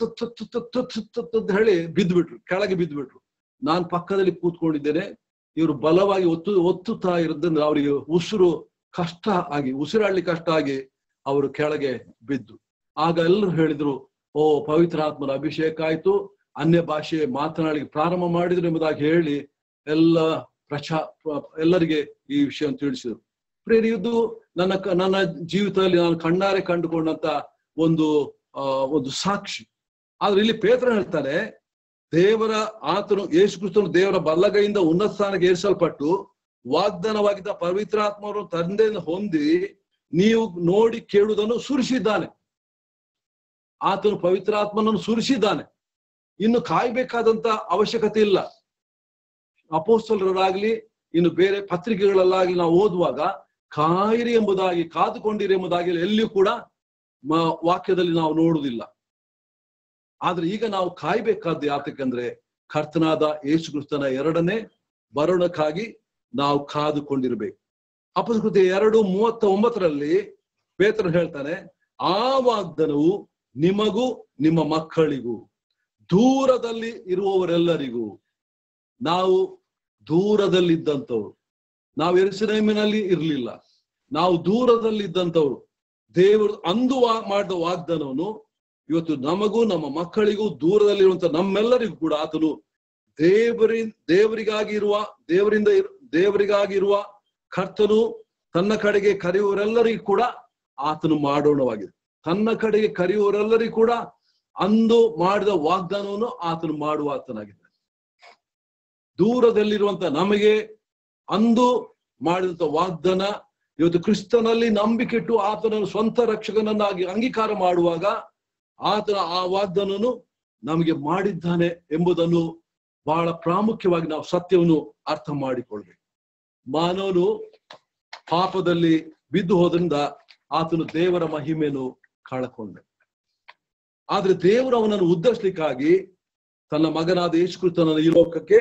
ಅಂತ ಹೇಳಿ ಬಿದ್ದುಬಿಟ್ರು ಕೆಳಗೆ ಬಿದ್ದುಬಿಟ್ರು ನಾನ್ ಪಕ್ಕದಲ್ಲಿ ಕೂತ್ಕೊಂಡಿದ್ದೇನೆ ಇವರು ಬಲವಾಗಿ ಒತ್ತು ಒತ್ತುತ್ತಾ ಇರೋದ್ರಿಂದ ಅವರಿಗೆ ಉಸಿರು ಕಷ್ಟ ಆಗಿ ಉಸಿರಾಡ್ಲಿಕ್ಕೆ ಕಷ್ಟ ಆಗಿ ಅವರು ಕೆಳಗೆ ಬಿದ್ದು ಆಗ ಎಲ್ಲರೂ ಹೇಳಿದ್ರು ಓ ಪವಿತ್ರಾತ್ಮನ ಅಭಿಷೇಕ ಆಯ್ತು ಅನ್ಯ ಭಾಷೆ ಮಾತನಾಡಿ ಪ್ರಾರಂಭ ಮಾಡಿದ್ರು ಎಂಬುದಾಗಿ ಹೇಳಿ ಎಲ್ಲ ಪ್ರಚಾ ಎಲ್ಲರಿಗೆ ಈ ವಿಷಯ ತಿಳಿಸಿದ್ರು ಪ್ರೇರಿಯುದ್ದು ನನ್ನ ನನ್ನ ಜೀವಿತದಲ್ಲಿ ನಾನು ಕಣ್ಣಾರೆ ಕಂಡುಕೊಂಡಂತ ಒಂದು ಆ ಒಂದು ಸಾಕ್ಷಿ ಆದ್ರೆ ಇಲ್ಲಿ ಪೇತ್ರ ಹೇಳ್ತಾನೆ ದೇವರ ಆತನು ಯೇಸು ಕ್ರಿಸ್ತನು ದೇವರ ಬಲ್ಲಗೈಯಿಂದ ಉನ್ನತ ಸ್ಥಾನಕ್ಕೆ ಏರಿಸಲ್ಪಟ್ಟು ವಾಗ್ದಾನವಾಗಿದ್ದ ಪವಿತ್ರಾತ್ಮವನ್ನು ತಂದೆಯಿಂದ ಹೊಂದಿ ನೀವು ನೋಡಿ ಕೇಳುವುದನ್ನು ಸುರಿಸಿದ್ದಾನೆ ಆತನು ಪವಿತ್ರಾತ್ಮನನ್ನು ಸುರಿಸಿದ್ದಾನೆ ಇನ್ನು ಕಾಯ್ಬೇಕಾದಂತ ಅವಶ್ಯಕತೆ ಇಲ್ಲ ಅಪೋಸ್ತಲರಾಗ್ಲಿ ಇನ್ನು ಬೇರೆ ಪತ್ರಿಕೆಗಳಲ್ಲಾಗ್ಲಿ ನಾವು ಓದುವಾಗ ಕಾಯಿರಿ ಎಂಬುದಾಗಿ ಕಾದುಕೊಂಡಿರಿ ಎಂಬುದಾಗಿ ಎಲ್ಲಿಯೂ ಕೂಡ ವಾಕ್ಯದಲ್ಲಿ ನಾವು ನೋಡುವುದಿಲ್ಲ ಆದ್ರೆ ಈಗ ನಾವು ಕಾಯ್ಬೇಕಾದ್ದು ಯಾತಕ್ಕಂದ್ರೆ ಕರ್ತನಾದ ಯೇಸು ಕ್ರಿಸ್ತನ ಎರಡನೇ ಬರೋಣಕ್ಕಾಗಿ ನಾವು ಕಾದುಕೊಂಡಿರ್ಬೇಕು ಅಪಸ್ಕೃತಿ ಎರಡು ಮೂವತ್ತ ಒಂಬತ್ತರಲ್ಲಿ ಪೇತ್ರ ಹೇಳ್ತಾನೆ ಆ ವಾಗ್ದಾನವು ನಿಮಗೂ ನಿಮ್ಮ ಮಕ್ಕಳಿಗೂ ದೂರದಲ್ಲಿ ಇರುವವರೆಲ್ಲರಿಗೂ ನಾವು ದೂರದಲ್ಲಿದ್ದಂಥವ್ರು ನಾವು ಎರುಸಲೇಮಿನಲ್ಲಿ ಇರಲಿಲ್ಲ ನಾವು ದೂರದಲ್ಲಿದ್ದಂಥವ್ರು ದೇವರು ಅಂದು ವಾ- ಮಾಡಿದ ವಾಗ್ದಾನವನ್ನು ಇವತ್ತು ನಮಗೂ ನಮ್ಮ ಮಕ್ಕಳಿಗೂ ದೂರದಲ್ಲಿರುವಂತ ನಮ್ಮೆಲ್ಲರಿಗೂ ಕೂಡ ಆತನು ದೇವರಿ ದೇವರಿಗಾಗಿ ಇರುವ ದೇವರಿಂದ ಇರು- ದೇವರಿಗಾಗಿ ಇರುವ ಕರ್ತನು ತನ್ನ ಕಡೆಗೆ ಕರೆಯುವವರೆಲ್ಲರಿಗೂ ಕೂಡ ಆತನು ಮಾಡೋಣವಾಗಿದೆ ತನ್ನ ಕಡೆಗೆ ಕರೆಯುವವರೆಲ್ಲರಿಗೂ ಕೂಡ ಅಂದು ಮಾಡಿದ ವಾಗ್ದಾನವನ್ನು ಆತನು ಮಾಡುವ ಆತನಾಗಿದ್ದಾನೆ ದೂರದಲ್ಲಿರುವಂತ ನಮಗೆ ಅಂದು ಮಾಡಿದಂತ ವಾಗ್ದಾನ ಇವತ್ತು ಕ್ರಿಸ್ತನಲ್ಲಿ ನಂಬಿಕೆಟ್ಟು ಆತನನ್ನು ಸ್ವಂತ ರಕ್ಷಕನನ್ನಾಗಿ ಅಂಗೀಕಾರ ಮಾಡುವಾಗ ಆತನ ಆ ವಾಗ್ದಾನನು ನಮಗೆ ಮಾಡಿದ್ದಾನೆ ಎಂಬುದನ್ನು ಬಹಳ ಪ್ರಾಮುಖ್ಯವಾಗಿ ನಾವು ಸತ್ಯವನ್ನು ಅರ್ಥ ಮಾಡಿಕೊಳ್ಬೇಕು ಮಾನವನು ಪಾಪದಲ್ಲಿ ಬಿದ್ದು ಹೋದ್ರಿಂದ ಆತನು ದೇವರ ಮಹಿಮೆಯನ್ನು ಕಳ್ಕೊಂಡ ಆದ್ರೆ ದೇವರು ಅವನನ್ನು ಉದ್ಧರಿಸ್ಲಿಕ್ಕಾಗಿ ತನ್ನ ಮಗನಾದ ಯೇಸುಕ್ರಿಸ್ತನನ್ನು ಈ ಲೋಕಕ್ಕೆ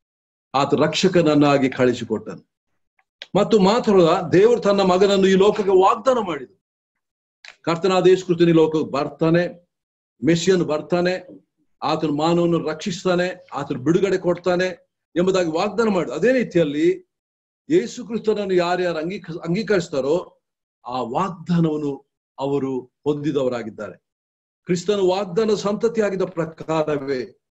ಆತ ರಕ್ಷಕನನ್ನಾಗಿ ಕಳಿಸಿಕೊಟ್ಟನು ಮತ್ತು ಮಾತ್ರ ದೇವರು ತನ್ನ ಮಗನನ್ನು ಈ ಲೋಕಕ್ಕೆ ವಾಗ್ದಾನ ಮಾಡಿದ ಕರ್ತನಾದ ಯೇಸುಕ್ರಿಸ್ತನ ಈ ಲೋಕಕ್ಕೆ ಬರ್ತಾನೆ ಮೆಸ್ಸಿಯನ್ ಬರ್ತಾನೆ ಆತನು ಮಾನವನು ರಕ್ಷಿಸ್ತಾನೆ ಆತನು ಬಿಡುಗಡೆ ಕೊಡ್ತಾನೆ ಎಂಬುದಾಗಿ ವಾಗ್ದಾನ ಮಾಡಿ ಅದೇ ರೀತಿಯಲ್ಲಿ ಯೇಸು ಕ್ರಿಸ್ತನನ್ನು ಯಾರ್ಯಾರು ಅಂಗೀಕ ಅಂಗೀಕರಿಸ್ತಾರೋ ಆ ವಾಗ್ದಾನವನ್ನು ಅವರು ಹೊಂದಿದವರಾಗಿದ್ದಾರೆ ಕ್ರಿಸ್ತನ ವಾಗ್ದಾನ ಸಂತತಿಯಾಗಿದ್ದ ಪ್ರಕಾರವೇ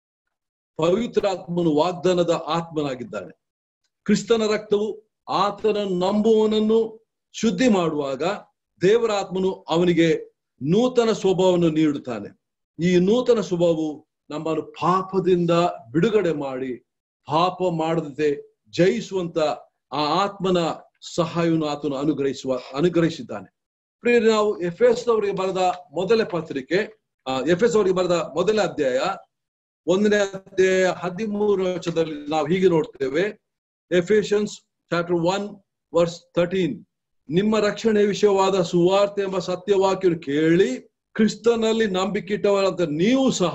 ಪವಿತ್ರಾತ್ಮನು ವಾಗ್ದಾನದ ಆತ್ಮನಾಗಿದ್ದಾನೆ ಕ್ರಿಸ್ತನ ರಕ್ತವು ಆತನ ನಂಬುವವನನ್ನು ಶುದ್ಧಿ ಮಾಡುವಾಗ ದೇವರ ಆತ್ಮನು ಅವನಿಗೆ ನೂತನ ಸ್ವಭಾವವನ್ನು ನೀಡುತ್ತಾನೆ ಈ ನೂತನ ಸ್ವಭಾವವು ನಮ್ಮನ್ನು ಪಾಪದಿಂದ ಬಿಡುಗಡೆ ಮಾಡಿ ಪಾಪ ಮಾಡದಂತೆ ಜಯಿಸುವಂತ ಆ ಆತ್ಮನ ಸಹಾಯವನ್ನು ಆತನು ಅನುಗ್ರಹಿಸುವ ಅನುಗ್ರಹಿಸಿದ್ದಾನೆ ಪ್ರಿಯರೇ, ನಾವು ಎಫ್ ಎಸ್ ಅವರಿಗೆ ಬರೆದ ಮೊದಲ ಪತ್ರಿಕೆ ಎಫ್ ಎಸ್ ಅವರಿಗೆ ಬರೆದ ಮೊದಲ ಅಧ್ಯಾಯ ಒಂದನೇ ಅಧ್ಯಾಯ ಹದಿಮೂರು ವರ್ಷದಲ್ಲಿ ನಾವು ಹೀಗೆ ನೋಡ್ತೇವೆ Ephesians chapter one verse thirteen ನಿಮ್ಮ ರಕ್ಷಣೆ ವಿಷಯವಾದ ಸುವಾರ್ತೆ ಎಂಬ ಸತ್ಯವಾಕ್ಯವನ್ನು ಕೇಳಿ ಕ್ರಿಸ್ತನಲ್ಲಿ ನಂಬಿಕಿಟ್ಟವರಂತ ನೀವು ಸಹ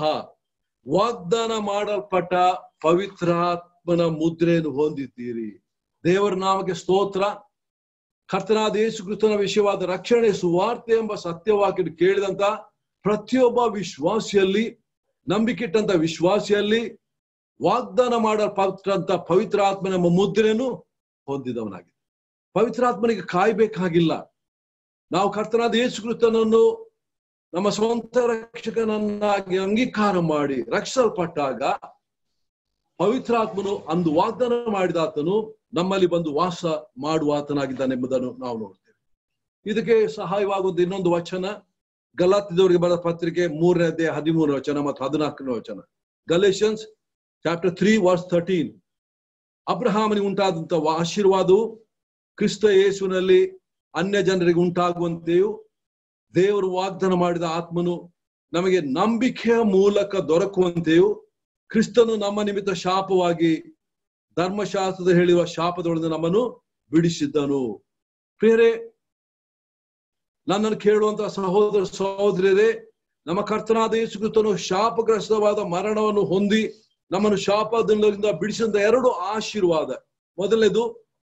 ವಾಗ್ದಾನ ಮಾಡಲ್ಪಟ್ಟ ಪವಿತ್ರಾತ್ಮನ ಮುದ್ರೆಯನ್ನು ಹೊಂದಿದ್ದೀರಿ ದೇವರ ನಾಮಕ್ಕೆ ಸ್ತೋತ್ರ ಕರ್ತನಾದ ಯೇಸು ಕ್ರಿಸ್ತನ ವಿಷಯವಾದ ರಕ್ಷಣೆ ಸುವಾರ್ತೆ ಎಂಬ ಸತ್ಯವಾಕ್ಯ ಕೇಳಿದಂತ ಪ್ರತಿಯೊಬ್ಬ ವಿಶ್ವಾಸಿಯಲ್ಲಿ ನಂಬಿಕಿಟ್ಟಂತ ವಿಶ್ವಾಸಿಯಲ್ಲಿ ವಾಗ್ದಾನ ಮಾಡಲ್ಪಟ್ಟಂತ ಪವಿತ್ರಾತ್ಮನ ಎಂಬ ಮುದ್ರೆಯನ್ನು ಹೊಂದಿದವನಾಗಿದೆ ಪವಿತ್ರಾತ್ಮನಿಗೆ ಕಾಯ್ಬೇಕಾಗಿಲ್ಲ ನಾವು ಕರ್ತನಾದ ಯೇಸು ಕ್ರಿಸ್ತನನ್ನು ನಮ್ಮ ಸ್ವಂತ ರಕ್ಷಕನನ್ನಾಗಿ ಅಂಗೀಕಾರ ಮಾಡಿ ರಕ್ಷಿಸಲ್ಪಟ್ಟಾಗ ಪವಿತ್ರಾತ್ಮನು ಅಂದು ವಾಗ್ದಾನ ಮಾಡಿದ ಆತನು ನಮ್ಮಲ್ಲಿ ಬಂದು ವಾಸ ಮಾಡುವ ಆತನಾಗಿದ್ದಾನೆ ಎಂಬುದನ್ನು ನಾವು ನೋಡ್ತೇವೆ ಇದಕ್ಕೆ ಸಹಾಯವಾಗುವುದು ಇನ್ನೊಂದು ವಚನ ಗಲಾತಿದವರಿಗೆ ಬರೆದ ಪತ್ರಿಕೆ ಮೂರನೇ ಅಧ್ಯಾಯ ಹದಿಮೂರನೇ ವಚನ ಮತ್ತು ಹದಿನಾಲ್ಕನೇ ವಚನ Galatians chapter three verse thirteen ಅಬ್ರಹಾಮನಿಗೆ ಉಂಟಾದಂತ ಆಶೀರ್ವಾದವು ಕ್ರಿಸ್ತ ಯೇಸುವಿನಲ್ಲಿ ಅನ್ಯ ಜನರಿಗೆ ಉಂಟಾಗುವಂತೆಯೂ ದೇವರು ವಾಗ್ದಾನ ಮಾಡಿದ ಆತ್ಮನು ನಮಗೆ ನಂಬಿಕೆಯ ಮೂಲಕ ದೊರಕುವಂತೆಯೂ ಕ್ರಿಸ್ತನು ನಮ್ಮ ನಿಮಿತ್ತ ಶಾಪವಾಗಿ ಧರ್ಮಶಾಸ್ತ್ರದ ಹೇಳಿರುವ ಶಾಪದೊಳಗೆ ನಮ್ಮನ್ನು ಬಿಡಿಸಿದ್ದನು ಪ್ರಿಯರೇ ನನ್ನನ್ನು ಕೇಳುವಂತಹ ಸಹೋದರ ಸಹೋದರಿಯರೇ ನಮ್ಮ ಕರ್ತನಾದ ಯೇಸು ಕ್ರಿಸ್ತನು ಶಾಪಗ್ರಸ್ತವಾದ ಮರಣವನ್ನು ಹೊಂದಿ ನಮ್ಮನ್ನು ಶಾಪದಿಂದ ಬಿಡಿಸಿದ ಎರಡು ಆಶೀರ್ವಾದ ಮೊದಲನೇದು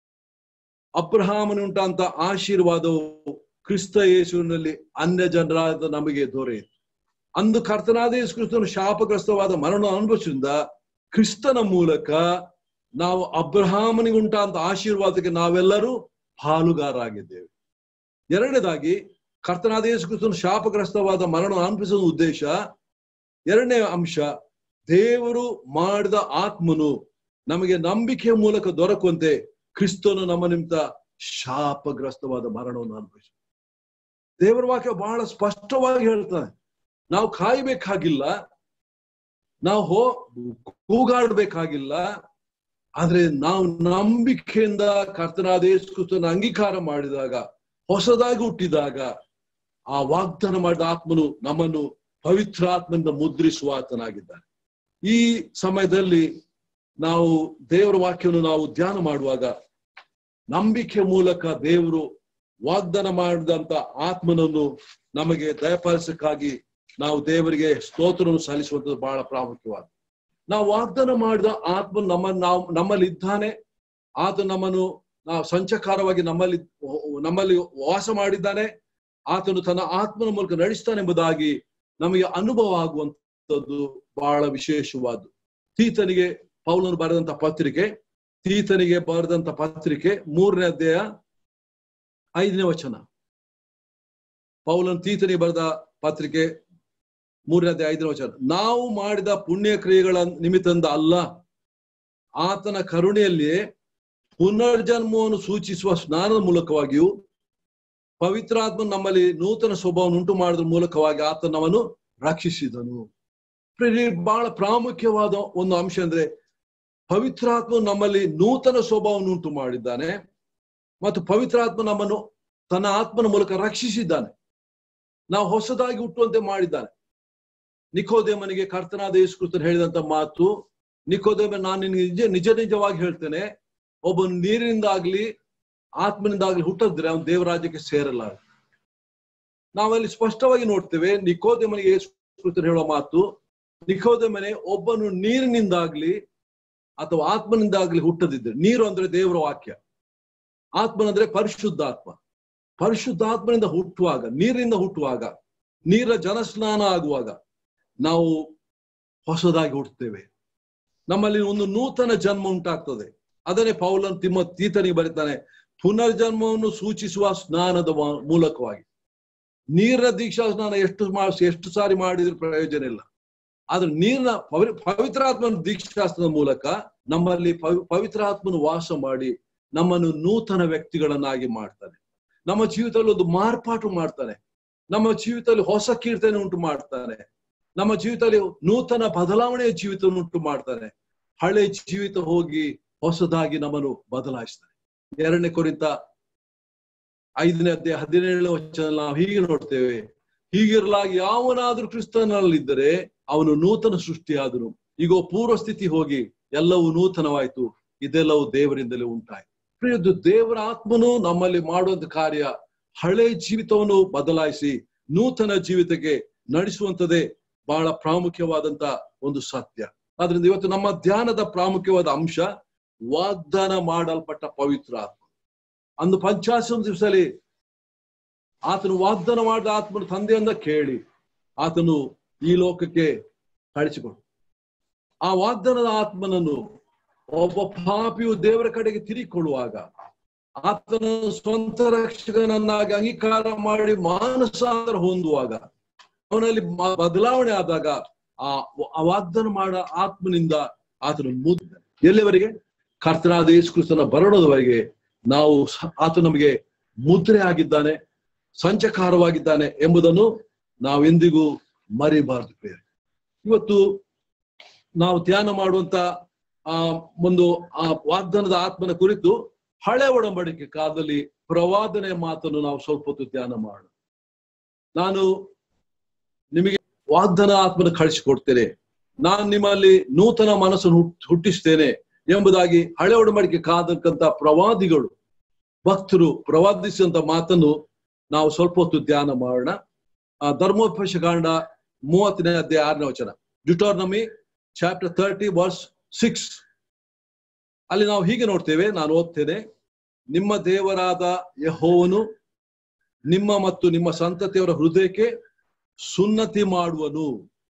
ಅಬ್ರಹಾಮನುಂಟಂತ ಆಶೀರ್ವಾದವು ಕ್ರಿಸ್ತ ಯೇಸುವಿನಲ್ಲಿ ಅನ್ಯ ಜನರಾದ ನಮಗೆ ದೊರೆಯಿತು ಅಂದು ಕರ್ತನಾದ ಯೇಸು ಕ್ರಿಸ್ತನು ಶಾಪಗ್ರಸ್ತವಾದ ಮರಣ ಅನುಭವಿಸಿದ ಕ್ರಿಸ್ತನ ಮೂಲಕ ನಾವು ಅಬ್ರಹಾಮನಿಗುಂಟಾಂತ ಆಶೀರ್ವಾದಕ್ಕೆ ನಾವೆಲ್ಲರೂ ಹಾಲುಗಾರಾಗಿದ್ದೇವೆ ಎರಡನೇದಾಗಿ ಕರ್ತನಾದ ಯೇಸು ಕ್ರಿಸ್ತನು ಶಾಪಗ್ರಸ್ತವಾದ ಮರಣ ಅನುಭವಿಸುವ ಉದ್ದೇಶ ಎರಡನೇ ಅಂಶ ದೇವರು ಮಾಡಿದ ಆತ್ಮನು ನಮಗೆ ನಂಬಿಕೆಯ ಮೂಲಕ ದೊರಕುವಂತೆ ಕ್ರಿಸ್ತನು ನಮ್ಮ ನಿಮಿತ್ತ ಶಾಪಗ್ರಸ್ತವಾದ ಮರಣವನ್ನು ಅನುಭವಿಸ ದೇವರ ವಾಕ್ಯ ಬಹಳ ಸ್ಪಷ್ಟವಾಗಿ ಹೇಳ್ತಾನೆ ನಾವು ಕಾಯ್ಬೇಕಾಗಿಲ್ಲ ನಾವು ಹೋ ಕೂಗಾಡ್ಬೇಕಾಗಿಲ್ಲ ಆದ್ರೆ ನಾವು ನಂಬಿಕೆಯಿಂದ ಕರ್ತನಾದ ಯೇಸು ಕ್ರಿಸ್ತನ ಅಂಗೀಕಾರ ಮಾಡಿದಾಗ ಹೊಸದಾಗಿ ಹುಟ್ಟಿದಾಗ ಆ ವಾಗ್ದಾನ ಮಾಡಿದ ಆತ್ಮನು ನಮ್ಮನ್ನು ಪವಿತ್ರ ಆತ್ಮನಿಂದ ಮುದ್ರಿಸುವ ಆತನಾಗಿದ್ದಾನೆ ಈ ಸಮಯದಲ್ಲಿ ನಾವು ದೇವರ ವಾಕ್ಯವನ್ನು ನಾವು ಧ್ಯಾನ ಮಾಡುವಾಗ ನಂಬಿಕೆ ಮೂಲಕ ದೇವರು ವಾಗ್ದಾನ ಮಾಡಿದಂತ ಆತ್ಮನನ್ನು ನಮಗೆ ದಯಪಾಲಿಸಕ್ಕಾಗಿ ನಾವು ದೇವರಿಗೆ ಸ್ತೋತ್ರವನ್ನು ಸಲ್ಲಿಸುವಂಥದ್ದು ಬಹಳ ಪ್ರಾಮುಖ್ಯವಾದ ನಾವು ವಾಗ್ದಾನ ಮಾಡಿದ ಆತ್ಮ ನಮ್ಮ ನಾವು ನಮ್ಮಲ್ಲಿ ಇದ್ದಾನೆ ಆತ ನಮ್ಮನ್ನು ನಾವು ಸಂಚಕಾರವಾಗಿ ನಮ್ಮಲ್ಲಿ ನಮ್ಮಲ್ಲಿ ವಾಸ ಮಾಡಿದ್ದಾನೆ ಆತನು ತನ್ನ ಆತ್ಮನ ಮೂಲಕ ನಡೆಸ್ತಾನೆ ಎಂಬುದಾಗಿ ನಮಗೆ ಅನುಭವ ಆಗುವಂತದ್ದು ಬಹಳ ವಿಶೇಷವಾದ್ದು ತೀತನಿಗೆ ಪೌಲನು ಬರೆದಂತ ಪತ್ರಿಕೆ ತೀತನಿಗೆ ಬರೆದಂತ ಪತ್ರಿಕೆ ಮೂರನೇ ಅಧ್ಯಾಯ ಐದನೇ ವಚನ ಪೌಲನ್ ತೀತನಿಗೆ ಬರೆದ ಪತ್ರಿಕೆ ಮೂರನೇ ಅಧ್ಯಾಯ ಐದನೇ ವಚನ ನಾವು ಮಾಡಿದ ಪುಣ್ಯ ಕ್ರಿಯೆಗಳ ನಿಮಿತ್ತದಿಂದ ಅಲ್ಲ ಆತನ ಕರುಣೆಯಲ್ಲಿಯೇ ಪುನರ್ಜನ್ಮವನ್ನು ಸೂಚಿಸುವ ಸ್ನಾನದ ಮೂಲಕವಾಗಿಯೂ ಪವಿತ್ರಾತ್ಮ ನಮ್ಮಲ್ಲಿ ನೂತನ ಸ್ವಭಾವವನ್ನು ಉಂಟು ಮಾಡೋದ್ರ ಮೂಲಕವಾಗಿ ಆತ ನಮ್ಮನ್ನು ರಕ್ಷಿಸಿದನು ಬಹಳ ಪ್ರಾಮುಖ್ಯವಾದ ಒಂದು ಅಂಶ ಅಂದ್ರೆ ಪವಿತ್ರಾತ್ಮ ನಮ್ಮಲ್ಲಿ ನೂತನ ಸ್ವಭಾವವನ್ನು ಉಂಟು ಮಾಡಿದ್ದಾನೆ ಮತ್ತು ಪವಿತ್ರಾತ್ಮ ನಮ್ಮನ್ನು ತನ್ನ ಆತ್ಮನ ಮೂಲಕ ರಕ್ಷಿಸಿದ್ದಾನೆ ನಾವು ಹೊಸದಾಗಿ ಹುಟ್ಟುವಂತೆ ಮಾಡಿದ್ದಾನೆ ನಿಕೋದೇಮನಿಗೆ ಕರ್ತನಾದ ಯೇಸುಕ್ರಿಸ್ತರು ಹೇಳಿದಂತ ಮಾತು ನಿಕೋದೇಮ ನಾನು ನಿನಗೆ ನಿಜ ನಿಜ ನಿಜವಾಗಿ ಹೇಳ್ತೇನೆ ಒಬ್ಬ ನೀರಿನಿಂದಾಗ್ಲಿ ಆತ್ಮನಿಂದಾಗ್ಲಿ ಹುಟ್ಟಿದ್ರೆ ಅವನು ದೇವರಾಜ್ಯಕ್ಕೆ ಸೇರಲ್ಲ ನಾವಲ್ಲಿ ಸ್ಪಷ್ಟವಾಗಿ ನೋಡ್ತೇವೆ ನಿಕೋದೇಮನಿಗೆ ಯೇಸುಕ್ರಿಸ್ತರು ಹೇಳುವ ಮಾತು ನಿಕೋದೇಮನೆ ಒಬ್ಬನು ನೀರಿನಿಂದಾಗ್ಲಿ ಅಥವಾ ಆತ್ಮನಿಂದಾಗ್ಲಿ ಹುಟ್ಟದಿದ್ರೆ ನೀರು ಅಂದ್ರೆ ದೇವರ ವಾಕ್ಯ ಆತ್ಮನಂದ್ರೆ ಪರಿಶುದ್ಧಾತ್ಮ ಪರಿಶುದ್ಧಾತ್ಮನಿಂದ ಹುಟ್ಟುವಾಗ ನೀರಿನಿಂದ ಹುಟ್ಟುವಾಗ ನೀರ ಜನಸ್ನಾನ ಆಗುವಾಗ ನಾವು ಹೊಸದಾಗಿ ಹುಟ್ಟುತ್ತೇವೆ ನಮ್ಮಲ್ಲಿ ಒಂದು ನೂತನ ಜನ್ಮ ಉಂಟಾಗ್ತದೆ ಅದನ್ನೇ ಪೌಲನ್ ತಿಮ್ಮ ತೀತನಿಗೆ ಬರೀತಾನೆ ಪುನರ್ಜನ್ಮವನ್ನು ಸೂಚಿಸುವ ಸ್ನಾನದ ಮೂಲಕವಾಗಿ ನೀರಿನ ದೀಕ್ಷಾ ಸ್ನಾನ ಎಷ್ಟು ಮಾಡಿಸಿ ಎಷ್ಟು ಸಾರಿ ಮಾಡಿದ್ರೆ ಪ್ರಯೋಜನ ಇಲ್ಲ ಆದ್ರೆ ನೀರಿನ ಪವಿ ಪವಿತ್ರಾತ್ಮನ ದೀಕ್ಷಾಸ್ತ್ರದ ಮೂಲಕ ನಮ್ಮಲ್ಲಿ ಪವಿ ಪವಿತ್ರಾತ್ಮನು ವಾಸ ಮಾಡಿ ನಮ್ಮನ್ನು ನೂತನ ವ್ಯಕ್ತಿಗಳನ್ನಾಗಿ ಮಾಡ್ತಾನೆ ನಮ್ಮ ಜೀವಿತದಲ್ಲಿ ಒಂದು ಮಾರ್ಪಾಟು ಮಾಡ್ತಾನೆ ನಮ್ಮ ಜೀವಿತದಲ್ಲಿ ಹೊಸ ಕೀರ್ತನೆ ಉಂಟು ಮಾಡ್ತಾನೆ ನಮ್ಮ ಜೀವಿತದಲ್ಲಿ ನೂತನ ಬದಲಾವಣೆಯ ಜೀವಿತವನ್ನು ಉಂಟು ಮಾಡ್ತಾನೆ ಹಳೆ ಜೀವಿತ ಹೋಗಿ ಹೊಸದಾಗಿ ನಮ್ಮನ್ನು ಬದಲಾಯಿಸ್ತಾನೆ ಎರಡನೇ ಕುರಿತ ಐದನೇ ಅಧ್ಯಾಯ ಹದಿನೇಳನೇ ವಚನ ನಾವು ಹೀಗೆ ನೋಡ್ತೇವೆ ಹೀಗಿರಲಾಗಿ ಯಾವನಾದ್ರೂ ಕ್ರಿಸ್ತನಲ್ಲಿದ್ದರೆ ಅವನು ನೂತನ ಸೃಷ್ಟಿಯಾದನು ಈಗ ಪೂರ್ವ ಸ್ಥಿತಿ ಹೋಗಿ ಎಲ್ಲವೂ ನೂತನವಾಯ್ತು ಇದೆಲ್ಲವೂ ದೇವರಿಂದಲೇ ಉಂಟಾಯ್ತು ಪ್ರಿಯದ್ದು ದೇವರ ಆತ್ಮನು ನಮ್ಮಲ್ಲಿ ಮಾಡುವಂತ ಕಾರ್ಯ ಹಳೆ ಜೀವಿತವನ್ನು ಬದಲಾಯಿಸಿ ನೂತನ ಜೀವಿತಕ್ಕೆ ನಡೆಸುವಂತದೇ ಬಹಳ ಪ್ರಾಮುಖ್ಯವಾದಂತ ಒಂದು ಸತ್ಯ ಆದ್ರಿಂದ ಇವತ್ತು ನಮ್ಮ ಧ್ಯಾನದ ಪ್ರಾಮುಖ್ಯವಾದ ಅಂಶ ವಾಗ್ದಾನ ಮಾಡಲ್ಪಟ್ಟ ಪವಿತ್ರ ಆತ್ಮ ಅಂದು ಪಂಚಾಶಂ ದಿವಸದಲ್ಲಿ ಆತನು ವಾಗ್ದಾನ ಮಾಡಿದ ಆತ್ಮನ ತಂದೆಯಿಂದ ಕೇಳಿ ಆತನು ಈ ಲೋಕಕ್ಕೆ ಕಳಿಸಿಕೊಡು ಆ ವಾಗ್ದಾನದ ಆತ್ಮನನ್ನು ಒಬ್ಬ ಪಾಪಿಯು ದೇವರ ಕಡೆಗೆ ತಿರುಗಿಕೊಳ್ಳುವಾಗ ಆತನ ಸ್ವಂತ ರಕ್ಷಕನನ್ನಾಗಿ ಅಂಗೀಕಾರ ಮಾಡಿ ಮಾನಸಾಂತರ ಹೊಂದುವಾಗ ಅವನಲ್ಲಿ ಬದಲಾವಣೆ ಆದಾಗ ಆ ವಾಗ್ದಾನ ಮಾಡ ಆತ್ಮನಿಂದ ಆತನು ಮುದ್ದ ಎಲ್ಲಿವರೆಗೆ ಕರ್ತನಾದ ಯೇಸುಕ್ರಿಸ್ತನ ಬರೋಣದವರೆಗೆ ನಾವು ಆತ ನಮಗೆ ಮುದ್ರೆ ಆಗಿದ್ದಾನೆ ಸಂಚಕಾರವಾಗಿದ್ದಾನೆ ಎಂಬುದನ್ನು ನಾವೆಂದಿಗೂ ಮರಿಬಾರದು ಪ್ರಿಯರೇ ಇವತ್ತು ನಾವು ಧ್ಯಾನ ಮಾಡುವಂತ ಆ ಒಂದು ಆ ವಾಗ್ದಾನದ ಆತ್ಮನ ಕುರಿತು ಹಳೆ ಒಡಂಬಡಿಕೆ ಕಾಲದಲ್ಲಿ ಪ್ರವಾದನೆ ಮಾತನ್ನು ನಾವು ಸ್ವಲ್ಪ ಹೊತ್ತು ಧ್ಯಾನ ಮಾಡೋಣ ನಾನು ನಿಮಗೆ ವಾಗ್ದಾನ ಆತ್ಮನ ಕಳಿಸಿಕೊಡ್ತೇನೆ ನಾನು ನಿಮ್ಮಲ್ಲಿ ನೂತನ ಮನಸ್ಸನ್ನು ಹುಟ್ಟಿಸ್ತೇನೆ ಎಂಬುದಾಗಿ ಹಳೆ ಒಡಂಬಡಿಕೆ ಕಾದಕ್ಕಂತ ಪ್ರವಾದಿಗಳು ಭಕ್ತರು ಪ್ರವಾದಿಸಿದಂತ ಮಾತನ್ನು ನಾವು ಸ್ವಲ್ಪ ಹೊತ್ತು ಧ್ಯಾನ ಮಾಡೋಣ ಆ ಧರ್ಮೋಪದೇಶ ಕಾಂಡ ಮೂವತ್ತನೇ ಅಧ್ಯಾಯ ಆರನೇ ವಚನ Deuteronomy chapter thirty verse six ಅಲ್ಲಿ ನಾವು ಹೀಗೆ ನೋಡ್ತೇವೆ ನಾನು ಓದ್ತೇನೆ ನಿಮ್ಮ ದೇವರಾದ ಯಹೋವನು ನಿಮ್ಮ ಮತ್ತು ನಿಮ್ಮ ಸಂತತಿಯವರ ಹೃದಯಕ್ಕೆ ಸುನ್ನತಿ ಮಾಡುವನು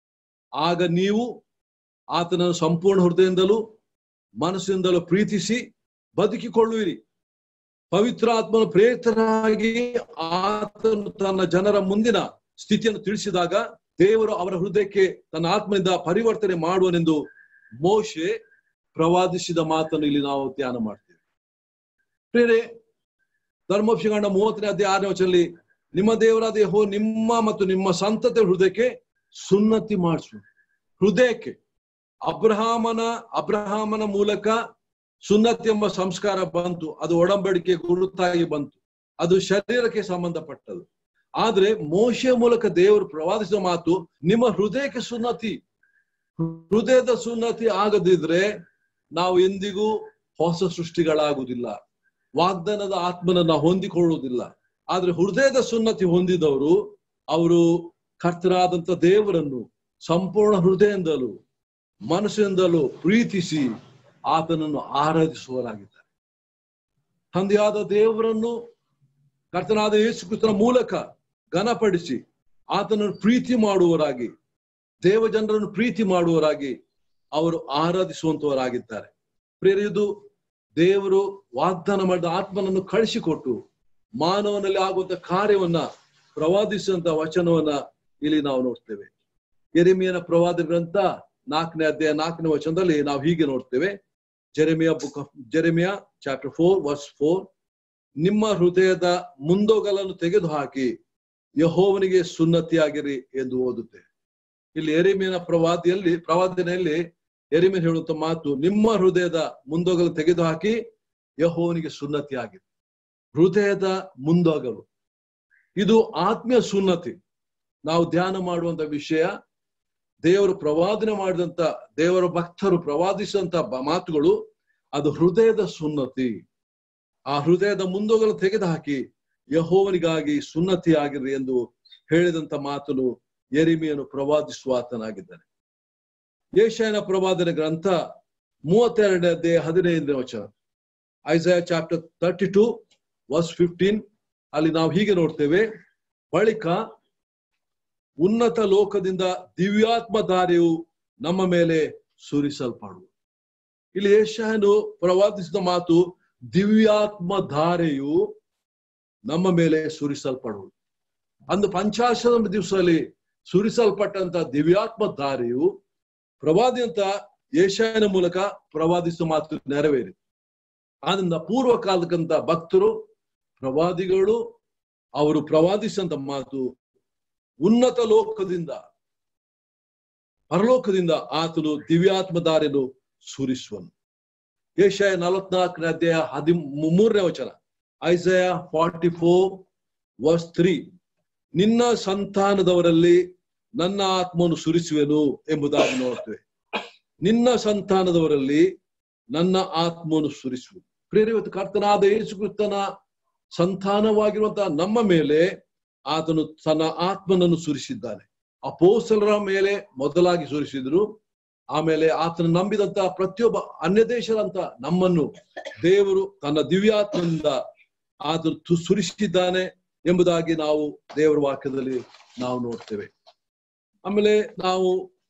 ಆಗ ನೀವು ಆತನನ್ನು ಸಂಪೂರ್ಣ ಹೃದಯದಿಂದಲೂ ಮನಸ್ಸಿನಿಂದಲೂ ಪ್ರೀತಿಸಿ ಬದುಕಿಕೊಳ್ಳುವಿರಿ ಪವಿತ್ರಾತ್ಮನ ಪ್ರೇರಿತರಾಗಿ ಆತನು ತನ್ನ ಜನರ ಮುಂದಿನ ಸ್ಥಿತಿಯನ್ನು ತಿಳಿಸಿದಾಗ ದೇವರು ಅವರ ಹೃದಯಕ್ಕೆ ತನ್ನ ಆತ್ಮನಿಂದ ಪರಿವರ್ತನೆ ಮಾಡುವನೆಂದು ಮೋಶೆ ಪ್ರವಾದಿಸಿದ ಮಾತನ್ನು ಇಲ್ಲಿ ನಾವು ಧ್ಯಾನ ಮಾಡ್ತೇವೆ ಬೇರೆ ಧರ್ಮೋಪಶಿಗಂಡ ಮೂವತ್ತನೇ ಅಧ್ಯಾಯ ಆರನೇ ವಚನಲ್ಲಿ ನಿಮ್ಮ ದೇವರಾದ ಯಹೋ ನಿಮ್ಮ ಮತ್ತು ನಿಮ್ಮ ಸಂತತಿ ಹೃದಯಕ್ಕೆ ಸುನ್ನತಿ ಮಾಡಿಸು ಹೃದಯಕ್ಕೆ ಅಬ್ರಹಾಮನ ಅಬ್ರಹಾಮನ ಮೂಲಕ ಸುನ್ನತಿ ಎಂಬ ಸಂಸ್ಕಾರ ಬಂತು ಅದು ಒಡಂಬಡಿಕೆ ಗುರುತಾಗಿ ಬಂತು ಅದು ಶರೀರಕ್ಕೆ ಸಂಬಂಧಪಟ್ಟದು ಆದ್ರೆ ಮೋಶೆಯ ಮೂಲಕ ದೇವರು ಪ್ರವಾದಿಸಿದ ಮಾತು ನಿಮ್ಮ ಹೃದಯಕ್ಕೆ ಸುನ್ನತಿ ಹೃದಯದ ಸುನ್ನತಿ ಆಗದಿದ್ರೆ ನಾವು ಎಂದಿಗೂ ಹೊಸ ಸೃಷ್ಟಿಗಳಾಗುವುದಿಲ್ಲ ವಾಗ್ದಾನದ ಆತ್ಮನನ್ನ ಹೊಂದಿಕೊಳ್ಳುವುದಿಲ್ಲ ಆದ್ರೆ ಹೃದಯದ ಸುನ್ನತಿ ಹೊಂದಿದವರು ಅವರು ಕರ್ತರಾದಂತ ದೇವರನ್ನು ಸಂಪೂರ್ಣ ಹೃದಯದಿಂದಲೂ ಮನಸ್ಸಿನಿಂದಲೂ ಪ್ರೀತಿಸಿ ಆತನನ್ನು ಆರಾಧಿಸುವರಾಗಿದ್ದಾರೆ ತಂದೆಯಾದ ದೇವರನ್ನು ಕರ್ತನಾದ ಯೇಸುಕ್ರಿಸ್ತನ ಮೂಲಕ ಘನಪಡಿಸಿ ಆತನನ್ನು ಪ್ರೀತಿ ಮಾಡುವವರಾಗಿ ದೇವ ಜನರನ್ನು ಪ್ರೀತಿ ಮಾಡುವವರಾಗಿ ಅವರು ಆರಾಧಿಸುವಂತವರಾಗಿದ್ದಾರೆ ಪ್ರೇರಿದು ದೇವರು ವಾಗ್ದಾನ ಮಾಡಿದ ಆತ್ಮನನ್ನು ಕಳಿಸಿಕೊಟ್ಟು ಮಾನವನಲ್ಲಿ ಆಗುವಂತ ಕಾರ್ಯವನ್ನ ಪ್ರವಾದಿಸುವಂತ ವಚನವನ್ನ ಇಲ್ಲಿ ನಾವು ನೋಡ್ತೇವೆ ಎರೆಮಿಯನ ಪ್ರವಾದ ಗ್ರಂಥ ನಾಲ್ಕನೇ ಅಧ್ಯಾಯ ನಾಲ್ಕನೇ ವಚನದಲ್ಲಿ ನಾವು ಹೀಗೆ ನೋಡ್ತೇವೆ Jeremiah book of Jeremiah chapter four verse four ನಿಮ್ಮ ಹೃದಯದ ಮುಂದೋಗಲನ್ನು ತೆಗೆದುಹಾಕಿ ಯಹೋವನಿಗೆ ಸುನ್ನತಿಯಾಗಿರಿ ಎಂದು ಓದುತ್ತೇವೆ ಇಲ್ಲಿ ಎರೆಮಿಯನ ಪ್ರವಾದಿಯಲ್ಲಿ ಪ್ರವಾದನೆಯಲ್ಲಿ ಎರೆಮಿಯನ್ ಹೇಳುವಂತ ಮಾತು ನಿಮ್ಮ ಹೃದಯದ ಮುಂದೋಗಲು ತೆಗೆದುಹಾಕಿ ಯಹೋವನಿಗೆ ಸುನ್ನತಿಯಾಗಿರಿ ಹೃದಯದ ಮುಂದೋಗಲು ಇದು ಆತ್ಮೀಯ ಸುನ್ನತಿ ನಾವು ಧ್ಯಾನ ಮಾಡುವಂತ ವಿಷಯ ದೇವರು ಪ್ರವಾದನೆ ಮಾಡಿದಂತ ದೇವರ ಭಕ್ತರು ಪ್ರವಾದಿಸಿದಂತ ಮಾತುಗಳು ಅದು ಹೃದಯದ ಸುನ್ನತಿ ಆ ಹೃದಯದ ಮುಂದೋಗಲು ತೆಗೆದುಹಾಕಿ ಯಹೋವನಿಗಾಗಿ ಸುನ್ನತಿ ಆಗಿರ್ರಿ ಎಂದು ಹೇಳಿದಂತ ಮಾತನು ಎರಿಮೆಯನ್ನು ಪ್ರವಾದಿಸುವ ಆತನಾಗಿದ್ದಾನೆ ಏಷಯನ ಪ್ರವಾದನೆ ಗ್ರಂಥ ಮೂವತ್ತೆರಡನೇ ಅಧ್ಯಾಯ ಹದಿನೈದನೇ ವಚನ Isaiah chapter thirty two verse fifteen ಅಲ್ಲಿ ನಾವು ಹೀಗೆ ನೋಡ್ತೇವೆ ಬಳಿಕ ಉನ್ನತ ಲೋಕದಿಂದ ದಿವ್ಯಾತ್ಮ ದಾರಿಯು ನಮ್ಮ ಮೇಲೆ ಸುರಿಸಲ್ಪಡುವುದು ಇಲ್ಲಿ ಏಷಯನು ಪ್ರವಾದಿಸಿದ ಮಾತು ದಿವ್ಯಾತ್ಮ ಧಾರೆಯು ನಮ್ಮ ಮೇಲೆ ಸುರಿಸಲ್ಪಡುವುದು ಅಂದು ಪಂಚಾಶದ ದಿವಸದಲ್ಲಿ ಸುರಿಸಲ್ಪಟ್ಟಂತ ದಿವ್ಯಾತ್ಮ ಧಾರೆಯು ಪ್ರವಾದಿಯಂತ ಏಷಯನ ಮೂಲಕ ಪ್ರವಾದಿಸುವ ಮಾತು ನೆರವೇರಿ ಆದ್ರಿಂದ ಪೂರ್ವ ಕಾಲಕ್ಕಂತ ಭಕ್ತರು ಪ್ರವಾದಿಗಳು ಅವರು ಪ್ರವಾದಿಸಂತ ಮಾತು ಉನ್ನತ ಲೋಕದಿಂದ ಪರಲೋಕದಿಂದ ಆತನು ದಿವ್ಯಾತ್ಮ ದಾರಿಯನ್ನು ಸುರಿಸುವನು ಏಷಯ ನಲವತ್ನಾಲ್ಕನೇ ಅಧ್ಯಾಯ ಹದಿ ಮೂರನೇ ವಚನ Isaiah forty four verse three ನಿನ್ನ ಸಂತಾನದವರಲ್ಲಿ ನನ್ನ ಆತ್ಮವನ್ನು ಸುರಿಸುವೆನು ಎಂಬುದಾಗಿ ನೋಡ್ತೇವೆ ನಿನ್ನ ಸಂತಾನದವರಲ್ಲಿ ನನ್ನ ಆತ್ಮವನ್ನು ಸುರಿಸುವುದು ಪ್ರೇರಿವತ್ತು ಕರ್ತನಾದ ಯೇಸು ಕ್ರಿಸ್ತನ ಸಂತಾನವಾಗಿರುವಂತಹ ನಮ್ಮ ಮೇಲೆ ಆತನು ತನ್ನ ಆತ್ಮನನ್ನು ಸುರಿಸಿದ್ದಾನೆ ಅಪೋಸಲರ ಮೇಲೆ ಮೊದಲಾಗಿ ಸುರಿಸಿದ್ರು ಆಮೇಲೆ ಆತನ ನಂಬಿದಂತ ಪ್ರತಿಯೊಬ್ಬ ಅನ್ಯ ದೇಶದಂತ ನಮ್ಮನ್ನು ದೇವರು ತನ್ನ ದಿವ್ಯಾತ್ಮದಿಂದ ಆತನು ಸುರಿಸಿದ್ದಾನೆ ಎಂಬುದಾಗಿ ನಾವು ದೇವರ ವಾಕ್ಯದಲ್ಲಿ ನಾವು ನೋಡ್ತೇವೆ ಆಮೇಲೆ ನಾವು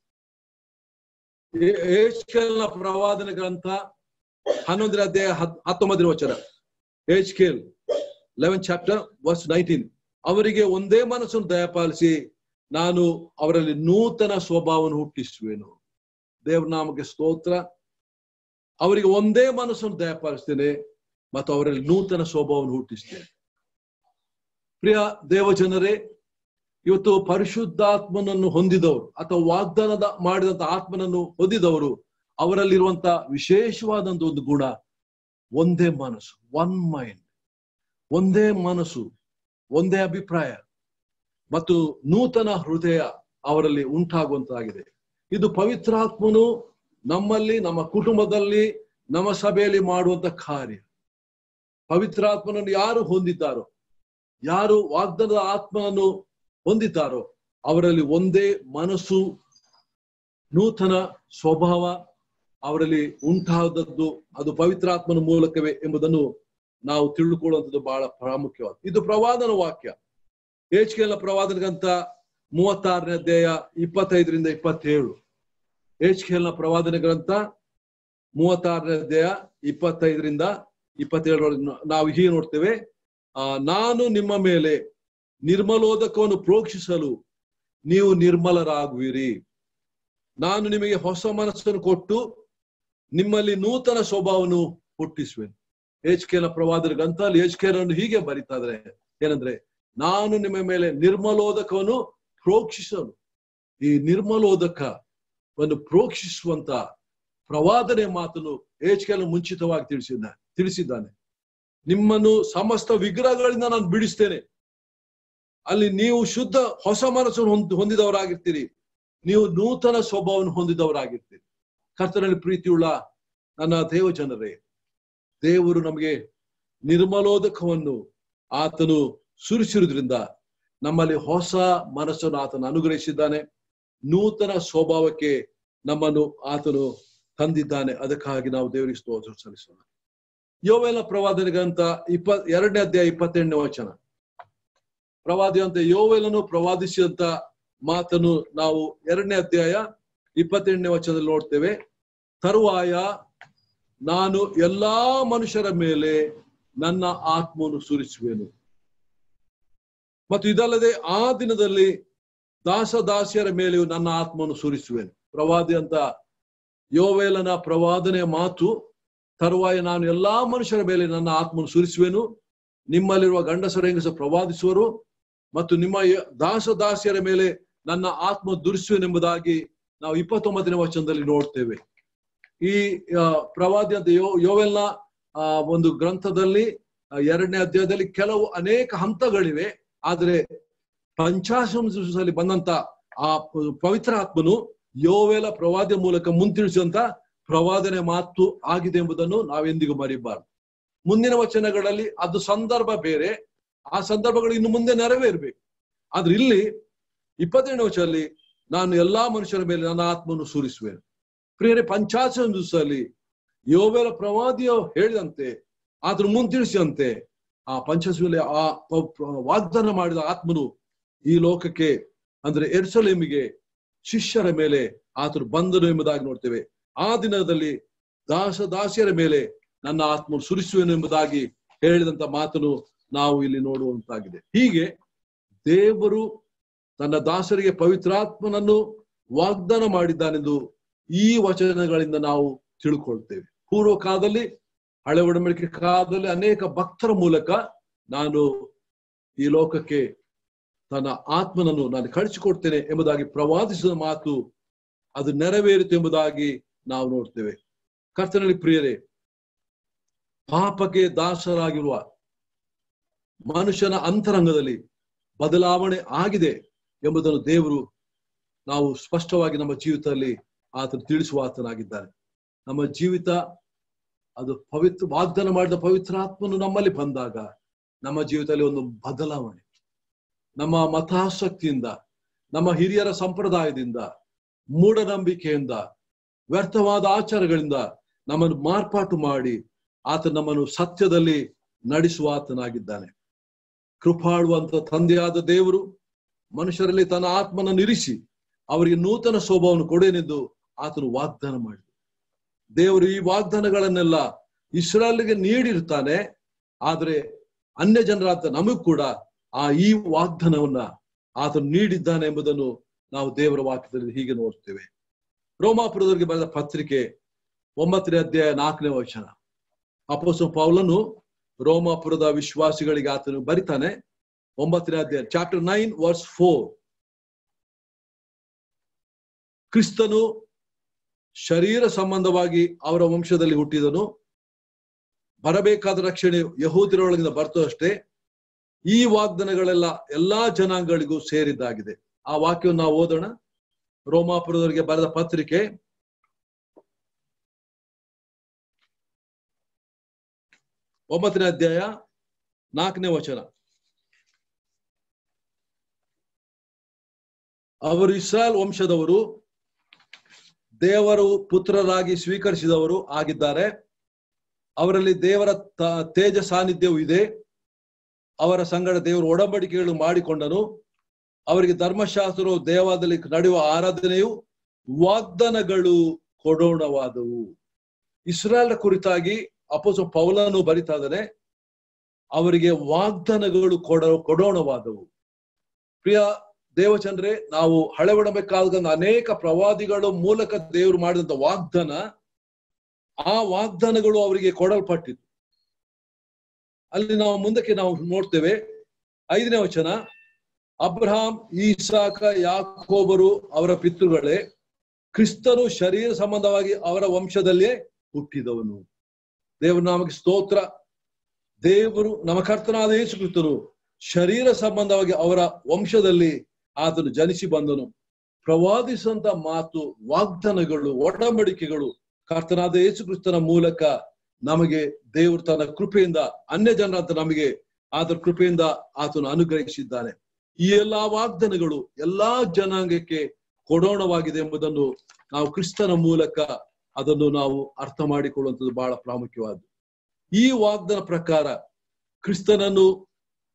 ಏಷ್ಕೇಲ್ನ ಪ್ರವಾದನ ಗ್ರಂಥ ಹನ್ನೊಂದರ ಅಧ್ಯಾಯ ಹತ್ತೊಂಬತ್ತನೇ ವಚನ Ezekiel eleven chapter verse nineteen ಅವರಿಗೆ ಒಂದೇ ಮನಸ್ಸನ್ನು ದಯಪಾಲಿಸಿ ನಾನು ಅವರಲ್ಲಿ ನೂತನ ಸ್ವಭಾವವನ್ನು ಹುಟ್ಟಿಸುವೆನು ದೇವ್ರ ನಾಮಕ್ಕೆ ಸ್ತೋತ್ರ ಅವರಿಗೆ ಒಂದೇ ಮನಸ್ಸನ್ನು ದಯಪಾಲಿಸ್ತೇನೆ ಮತ್ತು ಅವರಲ್ಲಿ ನೂತನ ಸ್ವಭಾವವನ್ನು ಹುಟ್ಟಿಸ್ತೇನೆ ಪ್ರಿಯ ದೇವಜನರೇ ಇವತ್ತು ಪರಿಶುದ್ಧಾತ್ಮನನ್ನು ಹೊಂದಿದವರು ಅಥವಾ ವಾಗ್ದಾನದ ಮಾಡಿದಂತ ಆತ್ಮನನ್ನು ಹೊಂದಿದವರು ಅವರಲ್ಲಿರುವಂತ ವಿಶೇಷವಾದಂತ ಒಂದು ಗುಣ ಒಂದೇ ಮನಸ್ಸು ಒನ್ ಮೈಂಡ್ ಒಂದೇ ಮನಸ್ಸು ಒಂದೇ ಅಭಿಪ್ರಾಯ ಮತ್ತು ನೂತನ ಹೃದಯ ಅವರಲ್ಲಿ ಉಂಟಾಗುವಂತಾಗಿದೆ ಇದು ಪವಿತ್ರಾತ್ಮನು ನಮ್ಮಲ್ಲಿ ನಮ್ಮ ಕುಟುಂಬದಲ್ಲಿ ನಮ್ಮ ಸಭೆಯಲ್ಲಿ ಮಾಡುವಂತ ಕಾರ್ಯ ಪವಿತ್ರಾತ್ಮನನ್ನು ಯಾರು ಹೊಂದಿದ್ದಾರೋ ಯಾರು ವಾಗ್ದಾನದ ಆತ್ಮನನ್ನು ಹೊಂದಿದ್ದಾರೋ ಅವರಲ್ಲಿ ಒಂದೇ ಮನಸ್ಸು ನೂತನ ಸ್ವಭಾವ ಅವರಲ್ಲಿ ಉಂಟಾದದ್ದು ಅದು ಪವಿತ್ರಾತ್ಮನ ಮೂಲಕವೇ ಎಂಬುದನ್ನು ನಾವು ತಿಳ್ಕೊಳ್ಳುವಂಥದ್ದು ಬಹಳ ಪ್ರಾಮುಖ್ಯವಾದ ಇದು ಪ್ರವಾದನ ವಾಕ್ಯ ಏಚ್ಕೆಲ್ಲ ಪ್ರವಾದನಗಂತ ಮೂವತ್ತಾರನೇ ಅಧ್ಯಾಯ ಇಪ್ಪತ್ತೈದರಿಂದ ಇಪ್ಪತ್ತೇಳು ಏಚ್ಕೆಲ್ನ ಪ್ರವಾದನ ಗ್ರಂಥ ಮೂವತ್ತಾರನೇ ಅಧ್ಯಾಯ ಇಪ್ಪತ್ತೈದರಿಂದ ಇಪ್ಪತ್ತೇಳರೊಳಗೆ ನಾವು ಹೀಗೆ ನೋಡ್ತೇವೆ ಆ ನಾನು ನಿಮ್ಮ ಮೇಲೆ ನಿರ್ಮಲೋದಕವನ್ನು ಪ್ರೋಕ್ಷಿಸಲು ನೀವು ನಿರ್ಮಲರಾಗುವಿರಿ ನಾನು ನಿಮಗೆ ಹೊಸ ಮನಸ್ಸನ್ನು ಕೊಟ್ಟು ನಿಮ್ಮಲ್ಲಿ ನೂತನ ಸ್ವಭಾವವನ್ನು ಹುಟ್ಟಿಸುವೆನು ಏಚ್ಕೆನ ಪ್ರವಾದನ ಗ್ರಂಥಲ್ಲಿ ಏಚ್ಕೆನನ್ನು ಹೀಗೆ ಬರೀತಾ ಇದ್ರೆ ಏನಂದ್ರೆ ನಾನು ನಿಮ್ಮ ಮೇಲೆ ನಿರ್ಮಲೋದಕವನ್ನು ಪ್ರೋಕ್ಷಿಸಲು ಈ ನಿರ್ಮಲೋದಕವನ್ನು ಪ್ರೋಕ್ಷಿಸುವಂತ ಪ್ರವಾದನೆ ಮಾತನ್ನು ಏಚ್ಕೆನ ಮುಂಚಿತವಾಗಿ ತಿಳಿಸಿದ್ದ ತಿಳಿಸಿದ್ದಾನೆ ನಿಮ್ಮನ್ನು ಸಮಸ್ತ ವಿಗ್ರಹಗಳಿಂದ ನಾನು ಬಿಡಿಸ್ತೇನೆ ಅಲ್ಲಿ ನೀವು ಶುದ್ಧ ಹೊಸ ಮನಸ್ಸನ್ನು ಹೊಂದ್ ಹೊಂದಿದವರಾಗಿರ್ತೀರಿ ನೀವು ನೂತನ ಸ್ವಭಾವವನ್ನು ಹೊಂದಿದವರಾಗಿರ್ತೀರಿ ಕರ್ತನಲ್ಲಿ ಪ್ರೀತಿಯುಳ್ಳ ನನ್ನ ದೇವ ಜನರೇ ದೇವರು ನಮಗೆ ನಿರ್ಮಲೋದಕವನ್ನು ಆತನು ಸುರಿಸಿರುವುದರಿಂದ ನಮ್ಮಲ್ಲಿ ಹೊಸ ಮನಸ್ಸನ್ನು ಆತನು ಅನುಗ್ರಹಿಸಿದ್ದಾನೆ ನೂತನ ಸ್ವಭಾವಕ್ಕೆ ನಮ್ಮನ್ನು ಆತನು ತಂದಿದ್ದಾನೆ ಅದಕ್ಕಾಗಿ ನಾವು ದೇವರಿಗೆ ಸ್ತೋತ್ರ ಸಲ್ಲಿಸೋಣ ಯೋವೆಲ್ಲ ಪ್ರವಾದನೆಗಂತ ಇಪ್ಪ ಎರಡನೇ ಅಧ್ಯಾಯ ಇಪ್ಪತ್ತೆಂಟನೇ ವಚನ ಪ್ರವಾದಿಯಂತ ಯೋವೆಲನು ಪ್ರವಾದಿಸಿದಂತ ಮಾತನ್ನು ನಾವು ಎರಡನೇ ಅಧ್ಯಾಯ ಇಪ್ಪತ್ತೆಂಟನೇ ವಚನದಲ್ಲಿ ನೋಡ್ತೇವೆ ತರುವಾಯ ನಾನು ಎಲ್ಲಾ ಮನುಷ್ಯರ ಮೇಲೆ ನನ್ನ ಆತ್ಮವನ್ನು ಸುರಿಸುವೆನು ಮತ್ತು ಇದಲ್ಲದೆ ಆ ದಿನದಲ್ಲಿ ದಾಸ ದಾಸಿಯರ ಮೇಲೆಯೂ ನನ್ನ ಆತ್ಮವನ್ನು ಸುರಿಸುವೆನು ಪ್ರವಾದಿ ಅಂತ ಯೋವೇಲನ ಪ್ರವಾದನೆಯ ಮಾತು ತರುವಾಯ ನಾನು ಎಲ್ಲಾ ಮನುಷ್ಯರ ಮೇಲೆ ನನ್ನ ಆತ್ಮವನ್ನು ಸುರಿಸುವೆನು ನಿಮ್ಮಲ್ಲಿರುವ ಗಂಡಸರ ಹೆಂಗಸ ಪ್ರವಾದಿಸುವರು ಮತ್ತು ನಿಮ್ಮ ಯ- ದಾಸ ದಾಸಿಯರ ಮೇಲೆ ನನ್ನ ಆತ್ಮ ದುರಿಸುವೆನೆಂಬುದಾಗಿ ನಾವು ಇಪ್ಪತ್ತೊಂಬತ್ತನೇ ವಚನದಲ್ಲಿ ನೋಡ್ತೇವೆ ಈ ಆ, ಪ್ರವಾದಿ ಅಂತ ಯೋ ಯೋವೆಲ್ನ ಆ, ಒಂದು ಗ್ರಂಥದಲ್ಲಿ ಆ, ಎರಡನೇ ಅಧ್ಯಾಯದಲ್ಲಿ ಕೆಲವು ಅನೇಕ ಹಂತಗಳಿವೆ ಆದರೆ ಪಂಚಾಶಂಸಲ್ಲಿ ಬಂದಂತ ಆ ಪ- ಪವಿತ್ರ ಆತ್ಮನು ಯೋವೆಲ ಪ್ರವಾದಿಯ ಮೂಲಕ ಮುಂತಿಳಿಸಿದಂತ ಪ್ರವಾದನೆ ಮಾತು ಆಗಿದೆ ಎಂಬುದನ್ನು ನಾವೆಂದಿಗೂ ಮರಿಬಾರದು ಮುಂದಿನ ವಚನಗಳಲ್ಲಿ ಅದು ಸಂದರ್ಭ ಬೇರೆ ಆ ಸಂದರ್ಭಗಳು ಇನ್ನು ಮುಂದೆ ನೆರವೇರ್ಬೇಕು ಆದ್ರೆ ಇಲ್ಲಿ ಇಪ್ಪತ್ತೆರಡನೇ ವಚನದಲ್ಲಿ ನಾನು ಎಲ್ಲಾ ಮನುಷ್ಯರ ಮೇಲೆ ನನ್ನ ಆತ್ಮವನ್ನು ಸುರಿಸುವೆನು ಪ್ರಿಯರೇ ಪಂಚಾಶ ದಿವಸದಲ್ಲಿ ಯೋವೆಲ ಪ್ರವಾದಿಯು ಹೇಳಿದಂತೆ ಆದ್ರೂ ಮುಂತಿಳಿಸಿದಂತೆ ಆ ಪಂಚಾಶದಲ್ಲಿ ಆ ಪ- ಪ- ವಾಗ್ದಾನ ಮಾಡಿದ ಆತ್ಮನು ಈ ಲೋಕಕ್ಕೆ ಅಂದ್ರೆ ಎರ್ಸಲೇಮಿಗೆ ಶಿಷ್ಯರ ಮೇಲೆ ಆತನು ಬಂದನು ಎಂಬುದಾಗಿ ನೋಡ್ತೇವೆ ಆ ದಿನದಲ್ಲಿ ದಾಸ ದಾಸಿಯರ ಮೇಲೆ ನನ್ನ ಆತ್ಮ ಸುರಿಸುವೆನು ಎಂಬುದಾಗಿ ಹೇಳಿದಂತ ಮಾತನ್ನು ನಾವು ಇಲ್ಲಿ ನೋಡುವಂತಾಗಿದೆ ಹೀಗೆ ದೇವರು ತನ್ನ ದಾಸರಿಗೆ ಪವಿತ್ರಾತ್ಮನನ್ನು ವಾಗ್ದಾನ ಮಾಡಿದ್ದಾನೆಂದು ಈ ವಚನಗಳಿಂದ ನಾವು ತಿಳ್ಕೊಳ್ತೇವೆ ಪೂರ್ವ ಕಾಲದಲ್ಲಿ ಹಳೆ ಒಡಂಬಡಿಕೆ ಕಾಲದಲ್ಲಿ ಅನೇಕ ಭಕ್ತರ ಮೂಲಕ ನಾನು ಈ ಲೋಕಕ್ಕೆ ತನ್ನ ಆತ್ಮನನ್ನು ನಾನು ಕಳಿಸಿಕೊಡ್ತೇನೆ ಎಂಬುದಾಗಿ ಪ್ರವಾದಿಸಿದ ಮಾತು ಅದು ನೆರವೇರಿತು ಎಂಬುದಾಗಿ ನಾವು ನೋಡ್ತೇವೆ ಕರ್ತನಲ್ಲಿ ಪ್ರಿಯರೇ ಪಾಪಕ್ಕೆ ದಾಸರಾಗಿರುವ ಮನುಷ್ಯನ ಅಂತರಂಗದಲ್ಲಿ ಬದಲಾವಣೆ ಆಗಿದೆ ಎಂಬುದನ್ನು ದೇವರು ನಾವು ಸ್ಪಷ್ಟವಾಗಿ ನಮ್ಮ ಜೀವಿತದಲ್ಲಿ ಆತನು ತಿಳಿಸುವ ಆತನಾಗಿದ್ದಾನೆ ನಮ್ಮ ಜೀವಿತ ಅದು ಪವಿತ್ರ ವಾಗ್ದಾನ ಮಾಡಿದ ಪವಿತ್ರ ಆತ್ಮನು ನಮ್ಮಲ್ಲಿ ಬಂದಾಗ ನಮ್ಮ ಜೀವಿತದಲ್ಲಿ ಒಂದು ಬದಲಾವಣೆ ನಮ್ಮ ಮತಾಸಕ್ತಿಯಿಂದ ನಮ್ಮ ಹಿರಿಯರ ಸಂಪ್ರದಾಯದಿಂದ ಮೂಢನಂಬಿಕೆಯಿಂದ ವ್ಯರ್ಥವಾದ ಆಚಾರಗಳಿಂದ ನಮ್ಮನ್ನು ಮಾರ್ಪಾಟು ಮಾಡಿ ಆತ ನಮ್ಮನ್ನು ಸತ್ಯದಲ್ಲಿ ನಡೆಸುವ ಆತನಾಗಿದ್ದಾನೆ ಕೃಪಾಳುವಂತ ತಂದೆಯಾದ ದೇವರು ಮನುಷ್ಯರಲ್ಲಿ ತನ್ನ ಆತ್ಮನ ಇರಿಸಿ ಅವರಿಗೆ ನೂತನ ಸ್ವಭಾವವನ್ನು ಕೊಡೇನೆಂದು ಆತನು ವಾಗ್ದಾನ ಮಾಡಿದ ದೇವರು ಈ ವಾಗ್ದಾನಗಳನ್ನೆಲ್ಲ ಇಸ್ರಾಯಲ್ಗೆ ನೀಡಿರ್ತಾನೆ ಆದ್ರೆ ಅನ್ಯ ಜನರಾದ ನಮಗ್ ಕೂಡ ಆ ಈ ವಾಗ್ದಾನವನ್ನ ಆತನು ನೀಡಿದ್ದಾನೆ ಎಂಬುದನ್ನು ನಾವು ದೇವರ ವಾಕ್ಯದಲ್ಲಿ ಹೀಗೆ ನೋಡ್ತೇವೆ ರೋಮಾಪುರದವರಿಗೆ ಬರೆದ ಪತ್ರಿಕೆ ಒಂಬತ್ತನೇ ಅಧ್ಯಾಯ ನಾಲ್ಕನೇ ವಚನ ಅಪೋಸ ಪೌಲನು ರೋಮಾಪುರದ ವಿಶ್ವಾಸಿಗಳಿಗೆ ಆತನು ಬರಿತಾನೆ ಒಂಬತ್ತನೇ ಅಧ್ಯಾಯ ಚಾಪ್ಟರ್ ನೈನ್ ವರ್ಸ್ ಫೋರ್ ಕ್ರಿಸ್ತನು ಶರೀರ ಸಂಬಂಧವಾಗಿ ಅವರ ವಂಶದಲ್ಲಿ ಹುಟ್ಟಿದನು ಬರಬೇಕಾದ ರಕ್ಷಣೆ ಯಹೂದಿರೊಳಗಿಂದ ಬರ್ತದಷ್ಟೇ ಈ ವಾಗ್ದಾನಗಳೆಲ್ಲ ಎಲ್ಲಾ ಜನಾಂಗಗಳಿಗೂ ಸೇರಿದ್ದಾಗಿದೆ ಆ ವಾಕ್ಯವನ್ನು ನಾವು ಓದೋಣ ರೋಮಾಪುರದವರಿಗೆ ಬರೆದ ಪತ್ರಿಕೆ ಒಂಬತ್ತನೇ ಅಧ್ಯಾಯ ನಾಲ್ಕನೇ ವಚನ ಅವರು ಇಸ್ರಾಯಲ್ ವಂಶದವರು ದೇವರು ಪುತ್ರರಾಗಿ ಸ್ವೀಕರಿಸಿದವರು ಆಗಿದ್ದಾರೆ ಅವರಲ್ಲಿ ದೇವರ ತ- ತೇಜ ಸಾನ್ನಿಧ್ಯವು ಇದೆ ಅವರ ಸಂಗಡ ದೇವರು ಒಡಂಬಡಿಕೆಗಳು ಮಾಡಿಕೊಂಡನು ಅವರಿಗೆ ಧರ್ಮಶಾಸ್ತ್ರವು ದೇವಾಲಯದಲ್ಲಿ ನಡೆಯುವ ಆರಾಧನೆಯು ವಾಗ್ದಾನಗಳು ಕೊಡೋಣವಾದವು ಇಸ್ರಾಯೇಲ್ ಕುರಿತಾಗಿ ಅಪೋಸ ಪೌಲನು ಬರಿತಾ ಇದ್ದಾನೆ ಅವರಿಗೆ ವಾಗ್ದಾನಗಳು ಕೊಡ ಕೊಡೋಣವಾದವು ಪ್ರಿಯ ದೇವಚಂದ್ರೆ ನಾವು ಹಳೆ ಒಡಬೇಕಾದ ಅನೇಕ ಪ್ರವಾದಿಗಳ ಮೂಲಕ ದೇವರು ಮಾಡಿದಂತ ವಾಗ್ದಾನ ಆ ವಾಗ್ದಾನಗಳು ಅವರಿಗೆ ಕೊಡಲ್ಪಟ್ಟಿತ್ತು ಅಲ್ಲಿ ನಾವು ಮುಂದಕ್ಕೆ ನಾವು ನೋಡ್ತೇವೆ ಐದನೇ ವಚನ ಅಬ್ರಹಾಂ ಈಸಾಕ ಯಾಕೋಬರು ಅವರ ಪಿತೃಗಳೇ ಕ್ರಿಸ್ತನು ಶರೀರ ಸಂಬಂಧವಾಗಿ ಅವರ ವಂಶದಲ್ಲೇ ಹುಟ್ಟಿದವನು ದೇವರ ನಾಮಕ್ಕೆ ಸ್ತೋತ್ರ ದೇವರು ನಮ್ಮ ಕರ್ತನಾದ ಯೇಸು ಕ್ರಿಸ್ತನು ಶರೀರ ಸಂಬಂಧವಾಗಿ ಅವರ ವಂಶದಲ್ಲಿ ಆತನು ಜನಿಸಿ ಬಂದನು ಪ್ರವಾದಿಸುವಂತ ಮಾತು ವಾಗ್ದಾನಗಳು ಒಡಂಬಡಿಕೆಗಳು ಕರ್ತನಾದ ಯೇಸು ಕ್ರಿಸ್ತನ ಮೂಲಕ ನಮಗೆ ದೇವರು ತನ್ನ ಕೃಪೆಯಿಂದ ಅನ್ಯ ಜನರಂತ ನಮಗೆ ಆದ ಕೃಪೆಯಿಂದ ಆತನು ಅನುಗ್ರಹಿಸಿದ್ದಾನೆ ಈ ಎಲ್ಲಾ ವಾಗ್ದಾನಗಳು ಎಲ್ಲಾ ಜನಾಂಗಕ್ಕೆ ಕೊಡೋಣವಾಗಿದೆ ಎಂಬುದನ್ನು ನಾವು ಕ್ರಿಸ್ತನ ಮೂಲಕ ಅದನ್ನು ನಾವು ಅರ್ಥ ಮಾಡಿಕೊಳ್ಳುವಂಥದ್ದು ಬಹಳ ಪ್ರಾಮುಖ್ಯವಾದ್ದು ಈ ವಾಗ್ದಾನ ಪ್ರಕಾರ ಕ್ರಿಸ್ತನನ್ನು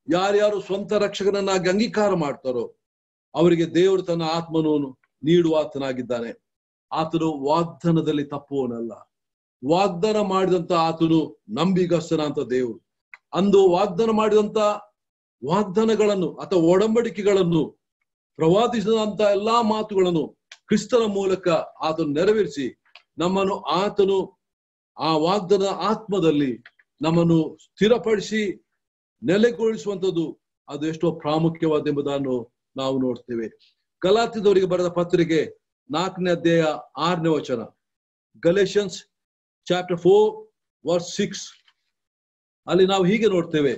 ಯಾರ್ಯಾರು ಸ್ವಂತ ರಕ್ಷಕನನ್ನಾಗಿ ಅಂಗೀಕಾರ ಮಾಡ್ತಾರೋ ಅವರಿಗೆ ದೇವರು ತನ್ನ ಆತ್ಮನನ್ನು ನೀಡುವಾತನಾಗಿದ್ದಾನೆ ಆತನು ವಾಗ್ದಾನದಲ್ಲಿ ತಪ್ಪುವನಲ್ಲ ವಾಗ್ದಾನ ಮಾಡಿದಂತ ಆತನು ನಂಬಿಗಸ್ತನ ಅಂತ ದೇವರು ಅಂದು ವಾಗ್ದಾನ ಮಾಡಿದಂತ ವಾಗ್ದಾನಗಳನ್ನು ಅಥವಾ ಒಡಂಬಡಿಕೆಗಳನ್ನು ಪ್ರವಾದಿಸಿದಂತ ಎಲ್ಲಾ ಮಾತುಗಳನ್ನು ಕ್ರಿಸ್ತನ ಮೂಲಕ ಆತನು ನೆರವೇರಿಸಿ ನಮ್ಮನ್ನು ಆತನು ಆ ವಾಗ್ದಾನ ಆತ್ಮದಲ್ಲಿ ನಮ್ಮನ್ನು ಸ್ಥಿರಪಡಿಸಿ ನೆಲೆಗೊಳಿಸುವಂಥದ್ದು ಅದು ಎಷ್ಟೋ ಪ್ರಾಮುಖ್ಯವಾದ ಎಂಬುದನ್ನು ನಾವು ನೋಡ್ತೇವೆ ಗಲಾತಿದವರಿಗೆ ಬರೆದ ಪತ್ರಿಕೆ ನಾಲ್ಕನೇ ಅಧ್ಯಾಯ ಆರನೇ ವಚನ Galatians chapter four verse six ಅಲ್ಲಿ ನಾವು ಹೀಗೆ ನೋಡ್ತೇವೆ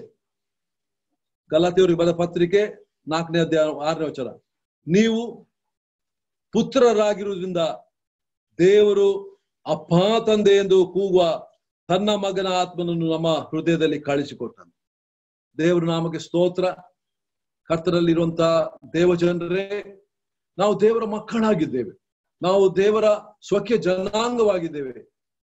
ಗಲಾತಿಯವರಿಗೆ ಬರೆದ ಪತ್ರಿಕೆ ನಾಲ್ಕನೇ ಅಧ್ಯಾಯ ಆರನೇ ವಚನ ನೀವು ಪುತ್ರರಾಗಿರುವುದರಿಂದ ದೇವರು ಅಪ್ಪ ತಂದೆ ಎಂದು ಕೂಗುವ ತನ್ನ ಮಗನ ಆತ್ಮನನ್ನು ನಮ್ಮ ಹೃದಯದಲ್ಲಿ ಕಳಿಸಿಕೊಟ್ಟನು ದೇವರ ನಾಮಕ್ಕೆ ಸ್ತೋತ್ರ ಕರ್ತನಲ್ಲಿರುವಂತಹ ದೇವಜನರೇ ನಾವು ದೇವರ ಮಕ್ಕಳಾಗಿದ್ದೇವೆ ನಾವು ದೇವರ ಸ್ವಕ್ಯ ಜನಾಂಗವಾಗಿದ್ದೇವೆ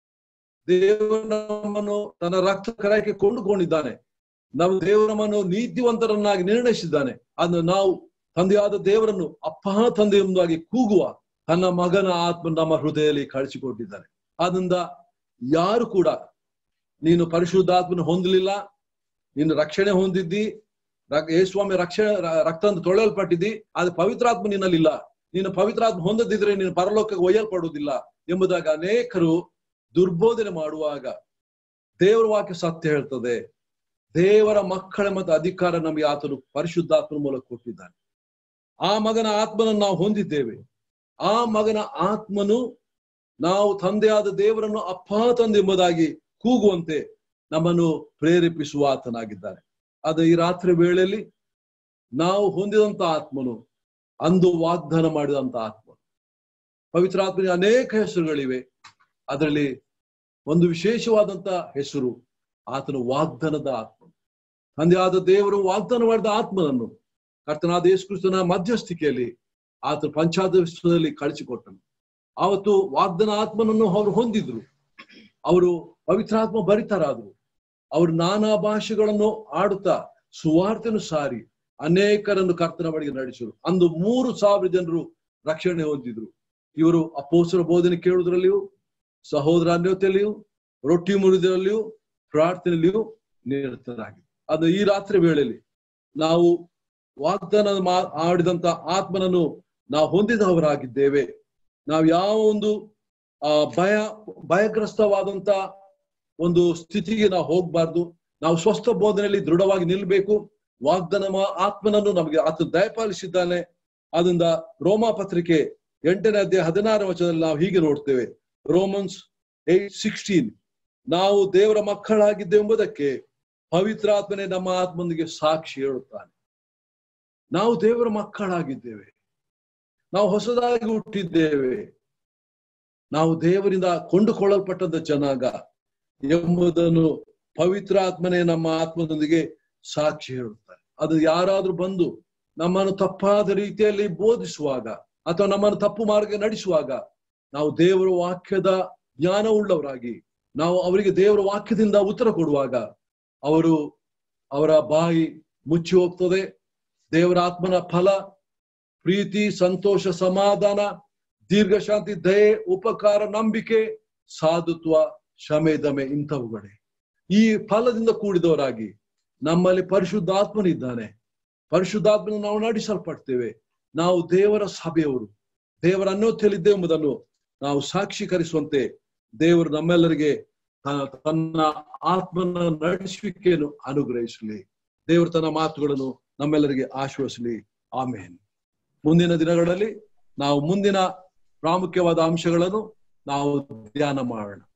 ದೇವರು ನಮ್ಮನ್ನು ತನ್ನ ರಕ್ತ ಕರಕ್ಕೆ ಕೊಂಡುಕೊಂಡಿದ್ದಾನೆ ನಾವು ದೇವರು ನಮ್ಮನ್ನು ನೀತಿವಂತರನ್ನಾಗಿ ನಿರ್ಣಯಿಸಿದ್ದಾನೆ ಅದನ್ನು ನಾವು ತಂದೆಯಾದ ದೇವರನ್ನು ಅಪ್ಪ ತಂದೆ ಎಂಬುದಾಗಿ ಕೂಗುವ ತನ್ನ ಮಗನ ಆತ್ಮ ನಮ್ಮ ಹೃದಯದಲ್ಲಿ ಕಳಿಸಿಕೊಟ್ಟಿದ್ದಾನೆ ಆದ್ರಿಂದ ಯಾರು ಕೂಡ ನೀನು ಪರಿಶುದ್ಧಾತ್ಮನ ಹೊಂದಲಿಲ್ಲ ನೀನು ರಕ್ಷಣೆ ಹೊಂದಿದ್ದಿ ಯೇಸ್ವಾಮಿ ರಕ್ಷಣೆ ರಕ್ತ ತೊಳೆಯಲ್ಪಟ್ಟಿದ್ದಿ ಅದು ಪವಿತ್ರಾತ್ಮ ನಿನ್ನಲ್ಲಿಲ್ಲ ನೀನು ಪವಿತ್ರಾತ್ಮ ಹೊಂದದಿದ್ರೆ ನೀನು ಪರಲೋಕಕ್ಕೆ ಒಯ್ಯಲ್ಪಡುವುದಿಲ್ಲ ಎಂಬುದಾಗಿ ಅನೇಕರು ದುರ್ಬೋಧನೆ ಮಾಡುವಾಗ ದೇವರ ವಾಕ್ಯ ಸತ್ಯ ಹೇಳ್ತದೆ ದೇವರ ಮಕ್ಕಳ ಮತ್ತು ಅಧಿಕಾರ ನಮಗೆ ಆತನು ಪರಿಶುದ್ಧಾತ್ಮನ ಮೂಲಕ ಕೊಟ್ಟಿದ್ದಾನೆ ಆ ಮಗನ ಆತ್ಮನನ್ನು ನಾವು ಹೊಂದಿದ್ದೇವೆ ಆ ಮಗನ ಆತ್ಮನು ನಾವು ತಂದೆಯಾದ ದೇವರನ್ನು ಅಪ್ಪ ತಂದೆ ಎಂಬುದಾಗಿ ಕೂಗುವಂತೆ ನಮ್ಮನ್ನು ಪ್ರೇರೇಪಿಸುವ ಆತನಾಗಿದ್ದಾನೆ ಅದು ಈ ರಾತ್ರಿ ವೇಳೆಯಲ್ಲಿ ನಾವು ಹೊಂದಿದಂತ ಆತ್ಮನು ಅಂದು ವಾಗ್ದಾನ ಮಾಡಿದಂತ ಆತ್ಮ ಪವಿತ್ರ ಆತ್ಮನಿಗೆ ಅನೇಕ ಹೆಸರುಗಳಿವೆ ಅದರಲ್ಲಿ ಒಂದು ವಿಶೇಷವಾದಂತ ಹೆಸರು ಆತನ ವಾಗ್ದಾನದ ಆತ್ಮ ತಂದೆಯಾದ ದೇವರು ವಾಗ್ದಾನ ಮಾಡಿದ ಆತ್ಮನನ್ನು ಕರ್ತನಾದ ಯೇಸುಕ್ರಿಸ್ತನ ಮಧ್ಯಸ್ಥಿಕೆಯಲ್ಲಿ ಆತ ಪಂಚಾದದಲ್ಲಿ ಕಳಿಸಿಕೊಟ್ಟನು ಆವತ್ತು ವಾಗ್ದಾನ ಆತ್ಮನನ್ನು ಅವರು ಹೊಂದಿದ್ರು ಅವರು ಪವಿತ್ರಾತ್ಮ ಭರಿತರಾದರು ಅವರು ನಾನಾ ಭಾಷೆಗಳನ್ನು ಆಡುತ್ತಾ ಸುವಾರ್ತೆನು ಸಾರಿ ಅನೇಕರನ್ನು ಕರ್ತನ ಬಳಿಗೆ ನಡೆಸಿದರು ಅಂದು ಮೂರು ಸಾವಿರ ಜನರು ರಕ್ಷಣೆ ಹೊಂದಿದ್ರು ಇವರು ಅಪೋಸರ ಬೋಧನೆ ಕೇಳುವುದರಲ್ಲಿಯೂ ಸಹೋದರ ಅನ್ಯೋತೆಯಲ್ಲಿಯೂ ರೊಟ್ಟಿ ಮುರಿದರಲ್ಲಿಯೂ ಪ್ರಾರ್ಥನೆಯಲ್ಲಿಯೂ ನಿರತರಾಗಿದ್ರು ಅದು ಈ ರಾತ್ರಿ ವೇಳೆಯಲ್ಲಿ ನಾವು ವಾಗ್ದಾನ ಆಡಿದಂತ ಆತ್ಮನನ್ನು ನಾವು ಹೊಂದಿದವರಾಗಿದ್ದೇವೆ ನಾವು ಯಾವ ಒಂದು ಆ ಭಯ ಭಯಗ್ರಸ್ತವಾದಂತ ಒಂದು ಸ್ಥಿತಿಗೆ ನಾವು ಹೋಗ್ಬಾರ್ದು ನಾವು ಸ್ವಸ್ಥ ಬೋಧನೆಯಲ್ಲಿ ದೃಢವಾಗಿ ನಿಲ್ಬೇಕು ವಾಗ್ದಾನ ಆತ್ಮನನ್ನು ನಮಗೆ ಆತ ದಯಪಾಲಿಸಿದ್ದಾನೆ ಅದರಿಂದ ರೋಮಾ ಪತ್ರಿಕೆ ಎಂಟನೇ ಅಧ್ಯಾಯ ಹದಿನಾರು ವಚನದಲ್ಲಿ ನಾವು ಹೀಗೆ ನೋಡ್ತೇವೆ ರೋಮನ್ಸ್ ಏಟ್ ಸಿಕ್ಸ್ಟೀನ್ ನಾವು ದೇವರ ಮಕ್ಕಳಾಗಿದ್ದೇವೆ ಎಂಬುದಕ್ಕೆ ಪವಿತ್ರ ಆತ್ಮನೆ ನಮ್ಮ ಆತ್ಮನಿಗೆ ಸಾಕ್ಷಿ ಹೇಳುತ್ತಾನೆ ನಾವು ದೇವರ ಮಕ್ಕಳಾಗಿದ್ದೇವೆ ನಾವು ಹೊಸದಾಗಿ ಹುಟ್ಟಿದ್ದೇವೆ ನಾವು ದೇವರಿಂದ ಕೊಂಡುಕೊಳ್ಳಲ್ಪಟ್ಟಂತ ಜನಾಂಗ ಎಂಬುದನ್ನು ಪವಿತ್ರ ಆತ್ಮನೇ ನಮ್ಮ ಆತ್ಮದೊಂದಿಗೆ ಸಾಕ್ಷಿ ಹೇಳುತ್ತಾರೆ ಅದು ಯಾರಾದ್ರೂ ಬಂದು ನಮ್ಮನ್ನು ತಪ್ಪಾದ ರೀತಿಯಲ್ಲಿ ಬೋಧಿಸುವಾಗ ಅಥವಾ ನಮ್ಮನ್ನು ತಪ್ಪು ಮಾರ್ಗ ನಡೆಸುವಾಗ ನಾವು ದೇವರ ವಾಕ್ಯದ ಜ್ಞಾನ ಉಳ್ಳವರಾಗಿ ನಾವು ಅವರಿಗೆ ದೇವರ ವಾಕ್ಯದಿಂದ ಉತ್ತರ ಕೊಡುವಾಗ ಅವರು ಅವರ ಬಾಯಿ ಮುಚ್ಚಿ ಹೋಗ್ತದೆ ದೇವರ ಆತ್ಮನ ಫಲ ಪ್ರೀತಿ ಸಂತೋಷ ಸಮಾಧಾನ ದೀರ್ಘಶಾಂತಿ ದಯೆ ಉಪಕಾರ ನಂಬಿಕೆ ಸಾಧುತ್ವ ಶಮೆ ದಮೆ ಇಂಥವುಗಳೇ ಈ ಫಲದಿಂದ ಕೂಡಿದವರಾಗಿ ನಮ್ಮಲ್ಲಿ ಪರಿಶುದ್ಧಾತ್ಮನಿದ್ದಾನೆ ಪರಿಶುದ್ಧಾತ್ಮನ ನಾವು ನಡೆಸಲ್ಪಡ್ತೇವೆ ನಾವು ದೇವರ ಸಭೆಯವರು ದೇವರ ಅನ್ಯೋತ್ಯಲಿದ್ದೇವೆ ಎಂಬುದನ್ನು ನಾವು ಸಾಕ್ಷೀಕರಿಸುವಂತೆ ದೇವರು ನಮ್ಮೆಲ್ಲರಿಗೆ ತನ್ನ ಆತ್ಮನ ನಡೆಸುವಿಕೆಯನ್ನು ಅನುಗ್ರಹಿಸಲಿ ದೇವರು ತನ್ನ ಮಾತುಗಳನ್ನು ನಮ್ಮೆಲ್ಲರಿಗೆ ಆಶ್ವಸಲಿ ಆಮೇನ್ ಮುಂದಿನ ದಿನಗಳಲ್ಲಿ ನಾವು ಮುಂದಿನ ಪ್ರಾಮುಖ್ಯವಾದ ಅಂಶಗಳನ್ನು ನಾವು ಧ್ಯಾನ ಮಾಡೋಣ